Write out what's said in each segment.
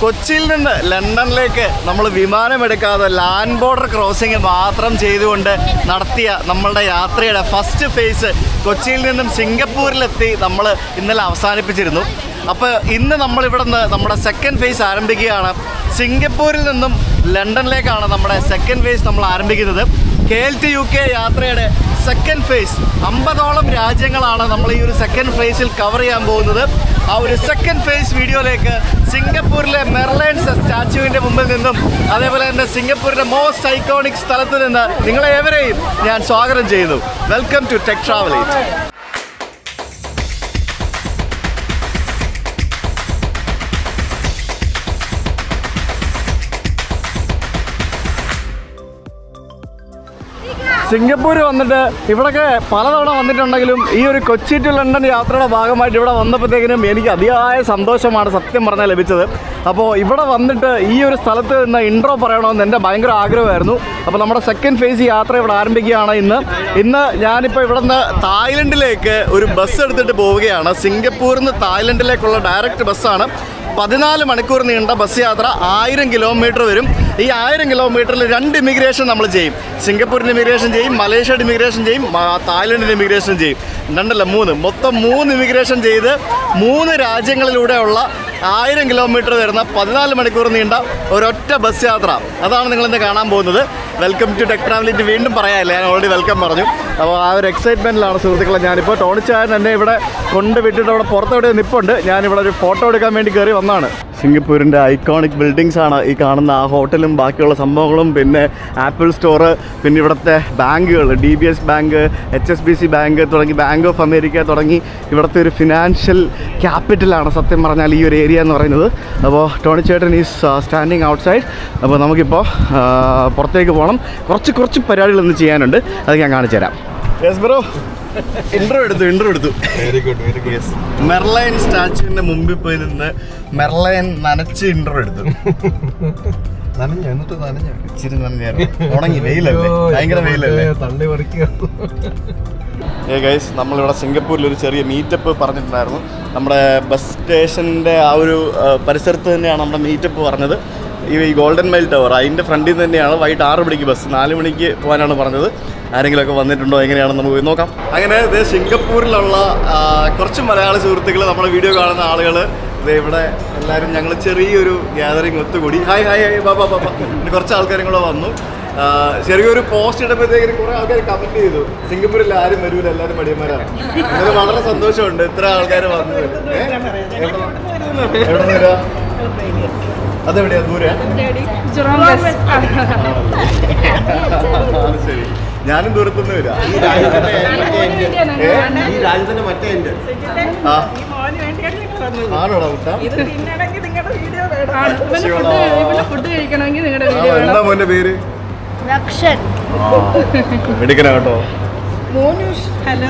കൊച്ചിയിൽ നിന്ന് ലണ്ടനിലേക്ക് നമ്മൾ വിമാനമെടുക്കാതെ ലാൻഡ് ബോർഡർ ക്രോസിംഗ് മാത്രം ചെയ്തുകൊണ്ട് നടത്തിയ നമ്മളുടെ യാത്രയുടെ ഫസ്റ്റ് ഫേസ് കൊച്ചിയിൽ നിന്നും സിംഗപ്പൂരിലെത്തി നമ്മൾ ഇന്നലെ അവസാനിപ്പിച്ചിരുന്നു അപ്പോൾ ഇന്ന് നമ്മൾ ഇവിടെ നിന്ന് നമ്മുടെ സെക്കൻഡ് ഫേസ് ആരംഭിക്കുകയാണ് സിംഗപ്പൂരിൽ നിന്നും ലണ്ടനിലേക്കാണ് നമ്മുടെ സെക്കൻഡ് ഫേസ് നമ്മൾ ആരംഭിക്കുന്നത് K L T U K യാത്രയുടെ സെക്കൻഡ് ഫേസ് അമ്പതോളം രാജ്യങ്ങളാണ് നമ്മൾ ഈ ഒരു സെക്കൻഡ് ഫേസിൽ കവർ ചെയ്യാൻ പോകുന്നത് ആ ഒരു സെക്കൻഡ് ഫേസ് വീഡിയോയിലേക്ക് സിംഗപ്പൂരിലെ മെർലൈൻസ് സ്റ്റാച്യുവിൻ്റെ മുമ്പിൽ നിന്നും അതേപോലെ തന്നെ സിംഗപ്പൂരിൻ്റെ മോസ്റ്റ് ഐക്കോണിക് സ്ഥലത്ത് നിന്ന് നിങ്ങളെ ഏവരെയും ഞാൻ സ്വാഗതം ചെയ്യുന്നു welcome to tech travel eat Singapore വന്നിട്ട് ഇവിടൊക്കെ പലതവണ വന്നിട്ടുണ്ടെങ്കിലും ഈ ഒരു കൊച്ചി ടു ലണ്ടൻ യാത്രയുടെ ഭാഗമായിട്ട് ഇവിടെ വന്നപ്പോഴത്തേക്കിനും എനിക്ക് അതിയായ സന്തോഷമാണ് സത്യം പറഞ്ഞാൽ ലഭിച്ചത് അപ്പോൾ ഇവിടെ വന്നിട്ട് ഈ ഒരു സ്ഥലത്ത് നിന്ന് ഇൻട്രോ പറയണമെന്ന് എൻ്റെ ഭയങ്കര ആഗ്രഹമായിരുന്നു അപ്പോൾ നമ്മുടെ സെക്കൻഡ് ഫേസ് യാത്ര ഇവിടെ ആരംഭിക്കുകയാണ് ഇന്ന് ഇന്ന് ഞാനിപ്പോൾ ഇവിടെ നിന്ന് തായ്ലൻഡിലേക്ക് ഒരു ബസ് എടുത്തിട്ട് പോവുകയാണ് സിംഗപ്പൂരിൽ നിന്ന് തായ്ലൻഡിലേക്കുള്ള ഡയറക്റ്റ് ബസ്സാണ് പതിനാല് മണിക്കൂർ നീണ്ട ബസ് യാത്ര ആയിരം കിലോമീറ്റർ വരും ഈ ആയിരം കിലോമീറ്ററിൽ രണ്ട് ഇമിഗ്രേഷൻ നമ്മൾ ചെയ്യും സിംഗപ്പൂരിൻ്റെ ഇമിഗ്രേഷൻ ചെയ്യും മലേഷ്യയുടെ ഇമിഗ്രേഷൻ ചെയ്യും ആ, തായ്ലൻഡിൻ്റെ ഇമിഗ്രേഷൻ ചെയ്യും രണ്ടല്ല മൂന്ന് മൊത്തം മൂന്ന് ഇമിഗ്രേഷൻ ചെയ്ത് മൂന്ന് രാജ്യങ്ങളിലൂടെയുള്ള ആയിരം കിലോമീറ്റർ വരുന്ന പതിനാല് മണിക്കൂർ നീണ്ട ഒരൊറ്റ ബസ് യാത്ര അതാണ് നിങ്ങളിന്ന് കാണാൻ പോകുന്നത് വെൽക്കം ടു ടെക് ട്രാവലിറ്റ് വീണ്ടും പറയാനില്ല ഞാൻ ഓൾറെഡി വെൽക്കം പറഞ്ഞു അപ്പോൾ ആ ഒരു എക്സൈറ്റ്മെൻറ്റിലാണ് സുഹൃത്തുക്കളെ ഞാനിപ്പോൾ ടോണിച്ചായൻ എന്നെ ഇവിടെ കൊണ്ടുവിട്ടിട്ട് അവിടെ പുറത്തെവിടെ നിൽപ്പുണ്ട് ഞാനിവിടെ ഒരു ഫോട്ടോ എടുക്കാൻ വേണ്ടി കയറി വന്നതാണ് സിംഗപ്പൂരിൻ്റെ ഐക്കോണിക് ബിൽഡിങ്സ് ആണ് ഈ കാണുന്ന ആ ഹോട്ടലും ബാക്കിയുള്ള സംഭവങ്ങളും പിന്നെ ആപ്പിൾ സ്റ്റോറ് പിന്നെ ഇവിടുത്തെ ബാങ്കുകൾ D B S bank H S B C bank തുടങ്ങി ബാങ്ക് ഓഫ് അമേരിക്ക തുടങ്ങി ഇവിടുത്തെ ഒരു ഫിനാൻഷ്യൽ ക്യാപിറ്റലാണ് സത്യം പറഞ്ഞാൽ ഈ ഒരു ഏരിയ എന്ന് പറയുന്നത് അപ്പോൾ ടോണി ചേട്ടൻ ഈസ് സ്റ്റാൻഡിങ് ഔട്ട്സൈഡ് അപ്പോൾ നമുക്കിപ്പോൾ ആ, പുറത്തേക്ക് പോകണം കുറച്ച് കുറച്ച് പരിപാടികൾ ഇന്ന് ചെയ്യാനുണ്ട് അത് ഞാൻ കാണിച്ചു തരാം യെസ് ബ്രോ ഇൻ്റർവ്യൂ എടുത്തു ഇൻ്റർവ്യൂ എടുത്തു very good very good yes Merlion സ്റ്റാച്ചുവിന്റെ മുമ്പിൽ പോയി നിന്ന് മെർലൈൻ നനച്ച് ഇന്റർവ്യൂ എടുത്തു നനഞ്ഞു എന്നിട്ട് നനഞ്ഞു ഇച്ചിരി നനഞ്ഞായിരുന്നു ഉണങ്ങി വെയിലല്ലേ ഭയങ്കര വെയിലല്ലേ തള്ളി പറിക്കുക ഏ ഗൈസ് നമ്മളിവിടെ സിംഗപ്പൂരിൽ ഒരു ചെറിയ മീറ്റപ്പ് പറഞ്ഞിട്ടുണ്ടായിരുന്നു നമ്മുടെ ബസ് സ്റ്റേഷൻ്റെ ആ ഒരു ആ, പരിസരത്ത് തന്നെയാണ് നമ്മുടെ മീറ്റപ്പ് പറഞ്ഞത് ഈ ഈ ഗോൾഡൻ മൈൽ ടവർ അതിൻ്റെ ഫ്രണ്ടിൽ നിന്ന് തന്നെയാണ് വൈകിട്ട് ആറ് മണിക്ക് ബസ് നാല് മണിക്ക് പോകാനാണ് പറഞ്ഞത് ആരെങ്കിലുമൊക്കെ വന്നിട്ടുണ്ടോ എങ്ങനെയാണെന്ന് നമുക്ക് പോയി നോക്കാം അങ്ങനെ ഇത് സിംഗപ്പൂരിലുള്ള ആ, കുറച്ച് മലയാള സുഹൃത്തുക്കൾ നമ്മുടെ വീഡിയോ കാണുന്ന ആളുകൾ ഇവിടെ എല്ലാവരും ഞങ്ങൾ ചെറിയൊരു ഗ്യാതറിങ് ഒത്തുകൂടി ഹായ് ഹായ് ഹായ് ബാബാ ബാബാ പിന്നെ കുറച്ച് ആൾക്കാരും കൂടെ വന്നു ആ, ചെറിയൊരു പോസ്റ്റ് ഇട്ടപ്പോഴത്തേക്കിന് കുറെ ആൾക്കാർ കമന്റ് ചെയ്തു സിംഗപ്പൂരിൽ ആരും വരൂല എല്ലാവരും മടിയന്മാരാണ് അത് വളരെ സന്തോഷമുണ്ട് ഇത്ര ആൾക്കാർ വന്നു ഏ? എവിടെ- എവിടെ നിന്ന് വരാ? അതെവിടെയാ ദൂരെ ശരി ഞാനും ദൂരത്തുനിന്ന് വരാം ഏ? ഈ രാജ്യത്തിന്റെ മറ്റേ എന്റെ ആ ആണോടാ മുട്ട ഫുഡ് കഴിക്കണമെങ്കിൽ നിങ്ങളുടെ ആ, വീഡിയോ എന്താ മോന്റെ പേര് ലക്ഷൻ എടുക്കണ കേട്ടോ ഹലോ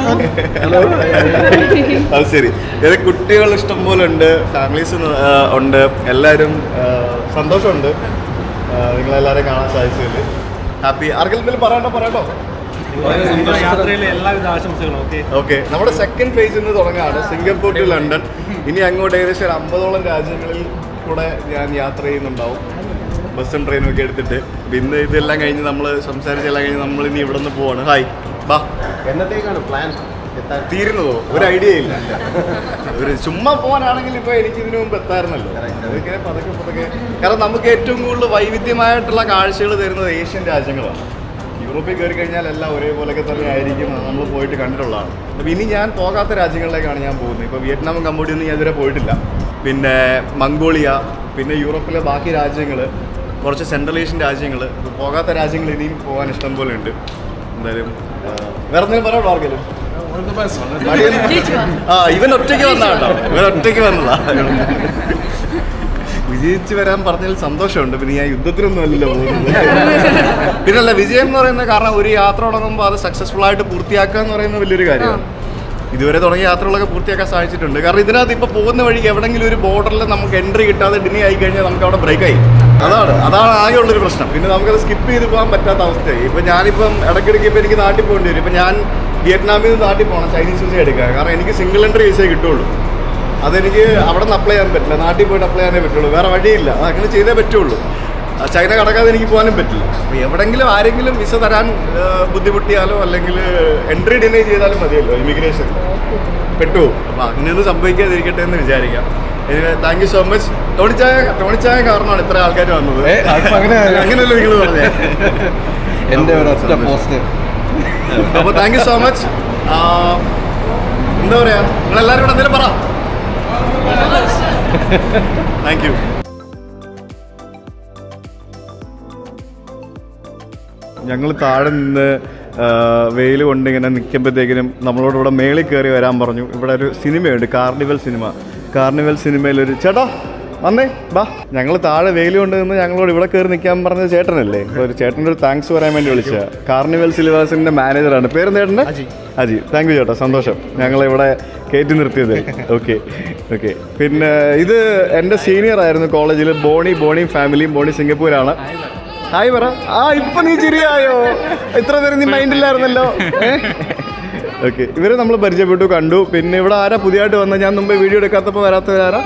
അത് ശരി ഇത് കുട്ടികൾ ഇഷ്ടം പോലെ ഉണ്ട് ഫാമിലീസ് ഉണ്ട് എല്ലാവരും ആ, സന്തോഷമുണ്ട് ആ, നിങ്ങളെല്ലാവരെയും കാണാൻ സാധിച്ചതിൽ ഹാപ്പി ആർക്കെങ്കിലും എന്തെങ്കിലും പറയണ്ടോ പറയണ്ടോ യാത്രയിലെ എല്ലാവിധ ആശംസകളും ഓക്കെ ഓക്കെ നമ്മുടെ സെക്കൻഡ് ഫേസ് ഇന്ന് തുടങ്ങാണ് സിംഗപ്പൂർ ടു ലണ്ടൻ ഇനി അങ്ങോട്ട് ഏകദേശം ഒരു അമ്പതോളം രാജ്യങ്ങളിൽ കൂടെ ഞാൻ യാത്ര ചെയ്യുന്നുണ്ടാവും ബസ്സും ട്രെയിനും ഒക്കെ എടുത്തിട്ട് അപ്പൊ ഇന്ന് ഇതെല്ലാം കഴിഞ്ഞ് നമ്മൾ സംസാരിച്ചെല്ലാം കഴിഞ്ഞ് നമ്മൾ ഇനി ഇവിടെ നിന്ന് പോവാണ് ഹായ് ബാ എന്നത്തേക്കാണ് പ്ലാൻ എത്താൻ തീരുന്നതോ ഒരു ഐഡിയ ഇല്ല ഒരു ചുമ്മാ പോകാനാണെങ്കിൽ ഇപ്പൊ എനിക്ക് ഇതിനു മുമ്പ് എത്താറുന്നല്ലോ അതൊക്കെ പതുക്കെ പതുക്കെ കാരണം നമുക്ക് ഏറ്റവും കൂടുതൽ വൈവിധ്യമായിട്ടുള്ള കാഴ്ചകൾ തരുന്നത് ഏഷ്യൻ രാജ്യങ്ങളാണ് യൂറോപ്പിൽ കയറി കഴിഞ്ഞാൽ എല്ലാം ഒരേപോലെയൊക്കെ തന്നെ ആയിരിക്കും നമ്മൾ പോയിട്ട് കണ്ടിട്ടുള്ളതാണ് അപ്പോൾ ഇനി ഞാൻ പോകാത്ത രാജ്യങ്ങളിലേക്കാണ് ഞാൻ പോകുന്നത് ഇപ്പോൾ വിയറ്റ്നാമും കമ്പോഡിയൊന്നും ഞാൻ ഇതുവരെ പോയിട്ടില്ല പിന്നെ മംഗോളിയ പിന്നെ യൂറോപ്പിലെ ബാക്കി രാജ്യങ്ങൾ കുറച്ച് സെൻട്രൽ ഏഷ്യൻ രാജ്യങ്ങൾ പോകാത്ത രാജ്യങ്ങൾ ഇനിയും പോകാൻ ഇഷ്ടം പോലെ ഉണ്ട് എന്തായാലും ആ, വേറെ എന്തെങ്കിലും പറയാമോ ആർക്കെങ്കിലും മടിയൊന്നും- ആ ഇവൻ ഒറ്റയ്ക്ക് വന്നതാട്ടോ ഇവൻ ഒറ്റയ്ക്ക് വന്നതാ വിജയിച്ച് വരാൻ പറഞ്ഞതിൽ സന്തോഷമുണ്ട് പിന്നെ ഞാൻ യുദ്ധത്തിനൊന്നും അല്ലല്ലോ പോകുന്നത് പിന്നല്ല വിജയം എന്ന് പറയുന്നത് കാരണം ഒരു യാത്ര തുടങ്ങുമ്പോൾ അത് സക്സസ്ഫുൾ ആയിട്ട് പൂർത്തിയാക്കുക എന്ന് പറയുന്നത് വലിയൊരു കാര്യമാണ് ഇതുവരെ തുടങ്ങിയ യാത്രകളൊക്കെ പൂർത്തിയാക്കാൻ സാധിച്ചിട്ടുണ്ട് കാരണം ഇതിനകത്ത് ഇപ്പോൾ പോകുന്ന വഴി എവിടെങ്കിലും ഒരു ബോർഡറിൽ നമുക്ക് എൻട്രി കിട്ടാതെ ഡിനി ആയി കഴിഞ്ഞാൽ നമുക്ക് അവിടെ ബ്രേക്ക് ആയി അതാണ് അതാണ് ആകെ ഉള്ളൊരു പ്രശ്നം പിന്നെ നമുക്കത് സ്കിപ്പ് ചെയ്ത് പോകാൻ പറ്റാത്ത അവസ്ഥയായി ഇപ്പം ഞാനിപ്പം ഇടയ്ക്കിടയ്ക്ക് ഇപ്പം എനിക്ക് നാട്ടിൽ പോകേണ്ടി വരും ഇപ്പം ഞാൻ വിയറ്റ്നാമിൽ നിന്ന് നാട്ടിൽ പോകണം ചൈനീസ് വിസ എടുക്കാൻ കാരണം എനിക്ക് സിംഗിൾ എൻട്രി വിസയെ കിട്ടുള്ളൂ അതെനിക്ക് അവിടെ നിന്ന് അപ്ലൈ ചെയ്യാൻ പറ്റില്ല നാട്ടിൽ പോയിട്ട് അപ്ലൈ ചെയ്യാനേ പറ്റുള്ളൂ വേറെ വഴിയില്ല അത് അങ്ങനെ ചെയ്തേ പറ്റുള്ളൂ ആ, ചൈന കടക്കാതെ എനിക്ക് പോകാനും പറ്റില്ല അപ്പോൾ എവിടെങ്കിലും ആരെങ്കിലും വിസ തരാൻ ആ, ബുദ്ധിമുട്ടിയാലോ അല്ലെങ്കിൽ എൻട്രി ഡിലേ ചെയ്താലും മതിയല്ലോ ഇമിഗ്രേഷൻ പെട്ടു അപ്പോൾ അങ്ങനെയൊന്നും സംഭവിക്കാതിരിക്കട്ടെ എന്ന് വിചാരിക്കാം താങ്ക് യു സോ മച്ച് ടോണിച്ചായ ടോണിച്ചായ കാരണമാണ് ഇത്ര ആൾക്കാർ വന്നത് ഏ, അതിപ്പോ അങ്ങനെ- അങ്ങനെയല്ലോ നിങ്ങൾ പറഞ്ഞേ എൻ്റെ ഒരൊറ്റ പോസ്റ്റ് അപ്പോൾ താങ്ക് യു സോ മച്ച് എന്താ പറയാ നിങ്ങളെല്ലാവരും കൂടെ എന്തെങ്കിലും പറ താങ്ക് യു ഞങ്ങൾ താഴെ നിന്ന് വെയിൽ കൊണ്ട് ഇങ്ങനെ നിൽക്കുമ്പോഴത്തേക്കിനും നമ്മളോട് ഇവിടെ മേളിൽ കയറി വരാൻ പറഞ്ഞു ഇവിടെ ഒരു സിനിമയുണ്ട് കാർണിവൽ സിനിമ കാർണിവൽ സിനിമയിൽ ഒരു ചേട്ടാ വന്നേ ബാ ഞങ്ങൾ താഴെ വെയിൽ കൊണ്ട് നിന്ന് ഞങ്ങളോട് ഇവിടെ കയറി നിൽക്കാൻ പറഞ്ഞ ചേട്ടനല്ലേ അപ്പോൾ ഒരു ചേട്ടൻ്റെ ഒരു താങ്ക്സ് പറയാൻ വേണ്ടി വിളിച്ച കാർണിവൽ സിനിമാസിൻ്റെ മാനേജറാണ് പേര് ചേട്ടൻ്റെ അജി താങ്ക് യു ചേട്ടാ സന്തോഷം ഞങ്ങളെ ഇവിടെ കയറ്റി നിർത്തിയത് ഓക്കെ ഓക്കെ പിന്നെ ഇത് എൻ്റെ സീനിയർ ആയിരുന്നു കോളേജിൽ ബോണി ബോണി ഫാമിലിയും ബോണി സിംഗപ്പൂരാണ് ഹായ് പറ ആ ഇപ്പൊ നീ ചിരിയായോ ഇത്ര നേരം നീ മൈൻഡിലായിരുന്നല്ലോ ഓക്കെ ഇവരെ നമ്മൾ പരിചയപ്പെട്ടു കണ്ടു പിന്നെ ഇവിടെ ആരാ പുതിയതായിട്ട് വന്ന ഞാൻ മുമ്പ് വീഡിയോ എടുക്കാത്തപ്പോൾ വരാത്തവരാരാ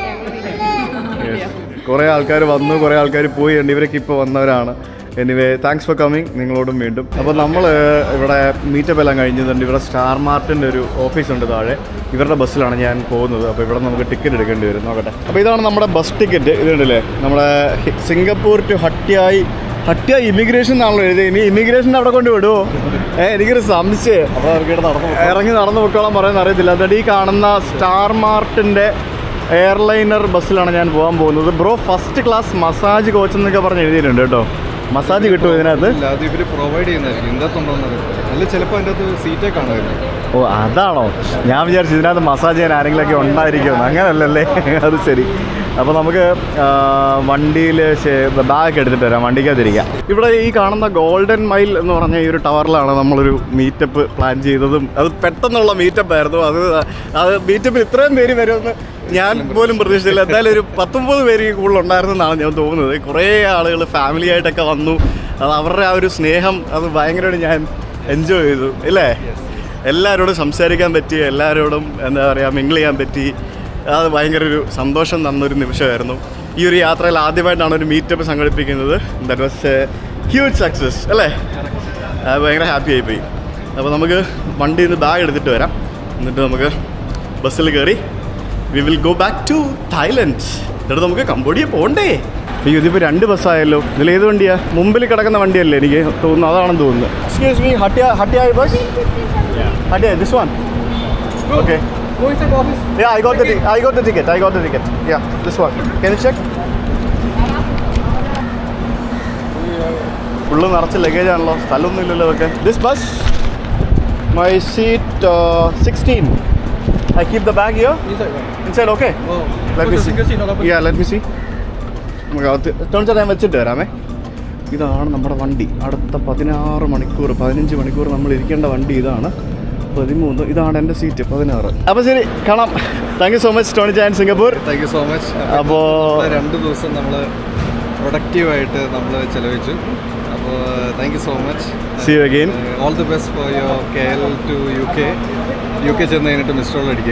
കുറേ ആൾക്കാർ വന്നു കുറേ ആൾക്കാർ പോയി ഉണ്ട് ഇവരൊക്കെ ഇപ്പോൾ വന്നവരാണ് എനിവേ താങ്ക്സ് ഫോർ കമ്മിങ് നിങ്ങളോടും വീണ്ടും അപ്പോൾ നമ്മൾ ഇവിടെ മീറ്റപ്പ് എല്ലാം കഴിഞ്ഞിട്ടുണ്ട് ഇവിടെ സ്റ്റാർ മാർട്ടിൻ്റെ ഒരു ഓഫീസുണ്ട് താഴെ ഇവരുടെ ബസ്സിലാണ് ഞാൻ പോകുന്നത് അപ്പോൾ ഇവിടെ നമുക്ക് ടിക്കറ്റ് എടുക്കേണ്ടി വരും നോക്കട്ടെ അപ്പോൾ ഇതാണ് നമ്മുടെ ബസ് ടിക്കറ്റ് ഇതുണ്ടല്ലേ നമ്മുടെ ഹി- Singapore to Hatyai Hatyai immigration എന്നാണല്ലോ എഴുതി ഇനി ഇമിഗ്രേഷൻ അവിടെ കൊണ്ട് വിടുമോ ഏഹ് എനിക്കൊരു സംശയം അപ്പോൾ അവർക്ക് നടന്നു ഇറങ്ങി നടന്നു പൊക്കോളാൻ പറയാൻ അറിയത്തില്ല അതുകൊണ്ട് ഈ കാണുന്ന സ്റ്റാർ മാർട്ടിൻ്റെ എയർലൈനർ ബസ്സിലാണ് ഞാൻ പോകാൻ പോകുന്നത് bro first class massage coach എന്നൊക്കെ പറഞ്ഞ് എഴുതിയിട്ടുണ്ട് കേട്ടോ മസാജ് കിട്ടുമോ ഇതിനകത്ത് ഇല്ല അത് ഇവർ പ്രൊവൈഡ് ചെയ്യുന്നതായിരിക്കും ഇതിനകത്തുണ്ടോന്ന് അറിയില്ല അല്ല ചിലപ്പോൾ അതിൻ്റെ അകത്ത് സീറ്റേ കാണുമായിരുന്നു ഓ അതാണോ ഞാൻ വിചാരിച്ചു ഇതിനകത്ത് മസാജ് ചെയ്യാൻ ആരെങ്കിലുമൊക്കെ ഉണ്ടായിരിക്കുമെന്ന് അങ്ങനല്ലല്ലേ അത് ശരി അപ്പോൾ നമുക്ക് വണ്ടിയിൽ ബാഗ് എടുത്തിട്ട് വരാം വണ്ടിക്കകത്തിരിക്കാം ഇവിടെ ഈ കാണുന്ന ഗോൾഡൻ മൈൽ എന്ന് പറഞ്ഞ ഈ ഒരു ടവറിലാണ് നമ്മളൊരു മീറ്റപ്പ് പ്ലാൻ ചെയ്തതും അത് പെട്ടെന്നുള്ള മീറ്റപ്പ് ആയിരുന്നു അത് അത് മീറ്റപ്പിൽ ഇത്രയും പേര് വരുമെന്ന് ഞാൻ പോലും പ്രതീക്ഷിച്ചില്ല എന്തായാലും ഒരു പത്തൊമ്പത് പേര് കൂടുതൽ ഉണ്ടായിരുന്നെന്നാണ് ഞാൻ തോന്നുന്നത് കുറേ ആളുകൾ ഫാമിലി ആയിട്ടൊക്കെ വന്നു അത് അവരുടെ ആ ഒരു സ്നേഹം അത് ഭയങ്കരമായിട്ട് ഞാൻ എൻജോയ് ചെയ്തു ഇല്ലേ എല്ലാവരോടും സംസാരിക്കാൻ പറ്റി എല്ലാവരോടും എന്താ പറയുക മിങ്കിൾ ചെയ്യാൻ പറ്റി അത് ഭയങ്കര ഒരു സന്തോഷം തന്നൊരു നിമിഷമായിരുന്നു ഈ ഒരു യാത്രയിൽ ആദ്യമായിട്ടാണ് ഒരു മീറ്റപ്പ് സംഘടിപ്പിക്കുന്നത് ദാറ്റ് വാസ് ഹ്യൂജ് സക്സസ് അല്ലേ അത് ഭയങ്കര ഹാപ്പി ആയിപ്പോയി അപ്പോൾ നമുക്ക് വണ്ടിയിൽ നിന്ന് ബാഗ് എടുത്തിട്ട് വരാം എന്നിട്ട് നമുക്ക് ബസ്സിൽ കയറി we will go back to Thailand എന്നിട്ട് നമുക്ക് കംബോഡിയ പോകണ്ടേ അയ്യോ ഇതിപ്പോൾ രണ്ട് ബസ്സായല്ലോ ഇതിൽ ഏത് വണ്ടിയാ മുമ്പിൽ കിടക്കുന്ന വണ്ടിയല്ലേ എനിക്ക് തോന്നുന്നു അതാണെന്ന് തോന്നുന്നു excuse me Hatyai Hatyai bus Hatyai this one okay Yeah, I got the ti- I got the ticket. I got the ticket. Yeah, this one. Can you check? Full നിറച്ച് ലഗേജ് ആണല്ലോ സ്ഥലമൊന്നും ഇല്ലല്ലോ okay this bus my seat sixteen I keep the bag here inside okay let me see yeah let me see നമുക്ക് അകത്ത് ടോണിച്ചാ ഞാൻ വെച്ചിട്ട് വരാമേ ഇതാണ് നമ്മുടെ വണ്ടി അടുത്ത പതിനാറ് മണിക്കൂർ പതിനഞ്ച് മണിക്കൂർ നമ്മൾ ഇരിക്കേണ്ട വണ്ടി ഇതാണ് പതിമൂന്ന് ഇതാണ് എൻ്റെ സീറ്റ് പതിനാറ് അപ്പോൾ ശരി കാണാം thank you so much Tony ചാൻ Singapore thank you so much അപ്പോൾ രണ്ട് ദിവസം നമ്മൾ പ്രൊഡക്റ്റീവായിട്ട് നമ്മൾ ചെലവഴിച്ചു അപ്പോൾ thank you so much see you again all the best for your K L to U K U K ചെന്ന് കഴിഞ്ഞിട്ട് മിസ്റ്റോൾ അടിക്കുക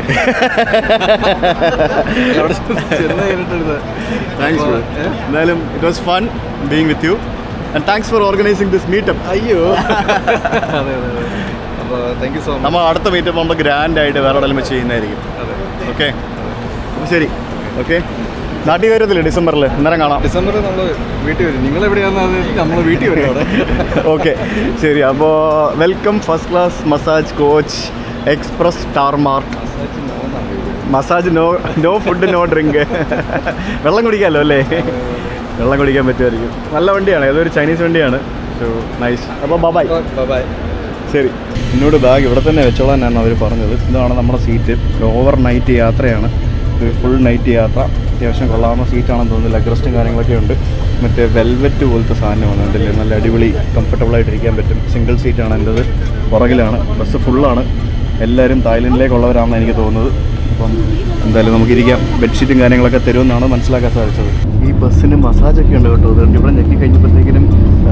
അവിടെ ചെന്ന് കഴിഞ്ഞിട്ട് താങ്ക്സ് എന്തായാലും it was fun being with you and thanks for organising this meetup അയ്യോ അതെ അതെ അതെ അപ്പോൾ താങ്ക് യു സോ മച്ച് നമ്മൾ അടുത്ത മീറ്റപ്പ് നമ്മൾ ഗ്രാൻഡ് ആയിട്ട് വേറെ എവിടെയും വെച്ച് ചെയ്യുന്നതായിരിക്കും അതെ ഓക്കെ അപ്പോൾ ശരി ഓക്കെ നാട്ടിൽ വരത്തില്ലേ ഡിസംബറിൽ അന്നേരം കാണാം ഡിസംബറിൽ നമ്മൾ വീട്ടിൽ വരും നിങ്ങൾ എവിടെയാണെന്ന് അത് നമ്മൾ വീട്ടിൽ വരും അവിടെ ഓക്കെ ശരി അപ്പോൾ welcome first class massage coach express star mark massage no no food no drink വെള്ളം കുടിക്കാമല്ലോ അല്ലേ വെള്ളം കുടിക്കാൻ പറ്റുമായിരിക്കും നല്ല വണ്ടിയാണ് ഏതൊരു ചൈനീസ് വണ്ടിയാണ് സോ നൈസ് അപ്പോൾ ബബായ് ബൈ ശരി എന്നോട് ബാഗ് ഇവിടെ തന്നെ വെച്ചോളാനാണ് അവർ പറഞ്ഞത് ഇതാണ് നമ്മുടെ സീറ്റ് ഓവർ നൈറ്റ് യാത്രയാണ് ഒരു ഫുൾ നൈറ്റ് യാത്ര അത്യാവശ്യം കൊള്ളാവുന്ന സീറ്റാണെന്ന് തോന്നുന്നു ലെഗ് റെസ്റ്റും കാര്യങ്ങളൊക്കെ ഉണ്ട് മറ്റേ വെൽവെറ്റ് പോലത്തെ സാധനം വന്നിട്ടില്ലേ നല്ല അടിപൊളി കംഫർട്ടബിൾ ആയിട്ട് ഇരിക്കാൻ പറ്റും സിംഗിൾ സീറ്റാണ് എൻ്റെത് പുറകിലാണ് ബസ് ഫുള്ളാണ് എല്ലാവരും തായ്ലൻഡിലേക്കുള്ളവരാണെന്ന് എനിക്ക് തോന്നുന്നത് അപ്പം എന്തായാലും നമുക്കിരിക്കാം ബെഡ്ഷീറ്റും കാര്യങ്ങളൊക്കെ തരുമെന്നാണ് മനസ്സിലാക്കാൻ സാധിച്ചത് ഈ ബസ്സിന് മസാജൊക്കെ ഉണ്ട് കേട്ടോ അതുകൊണ്ട് ഇവിടെ ഞെക്കി കഴിഞ്ഞപ്പോഴത്തേക്കിനും ആ,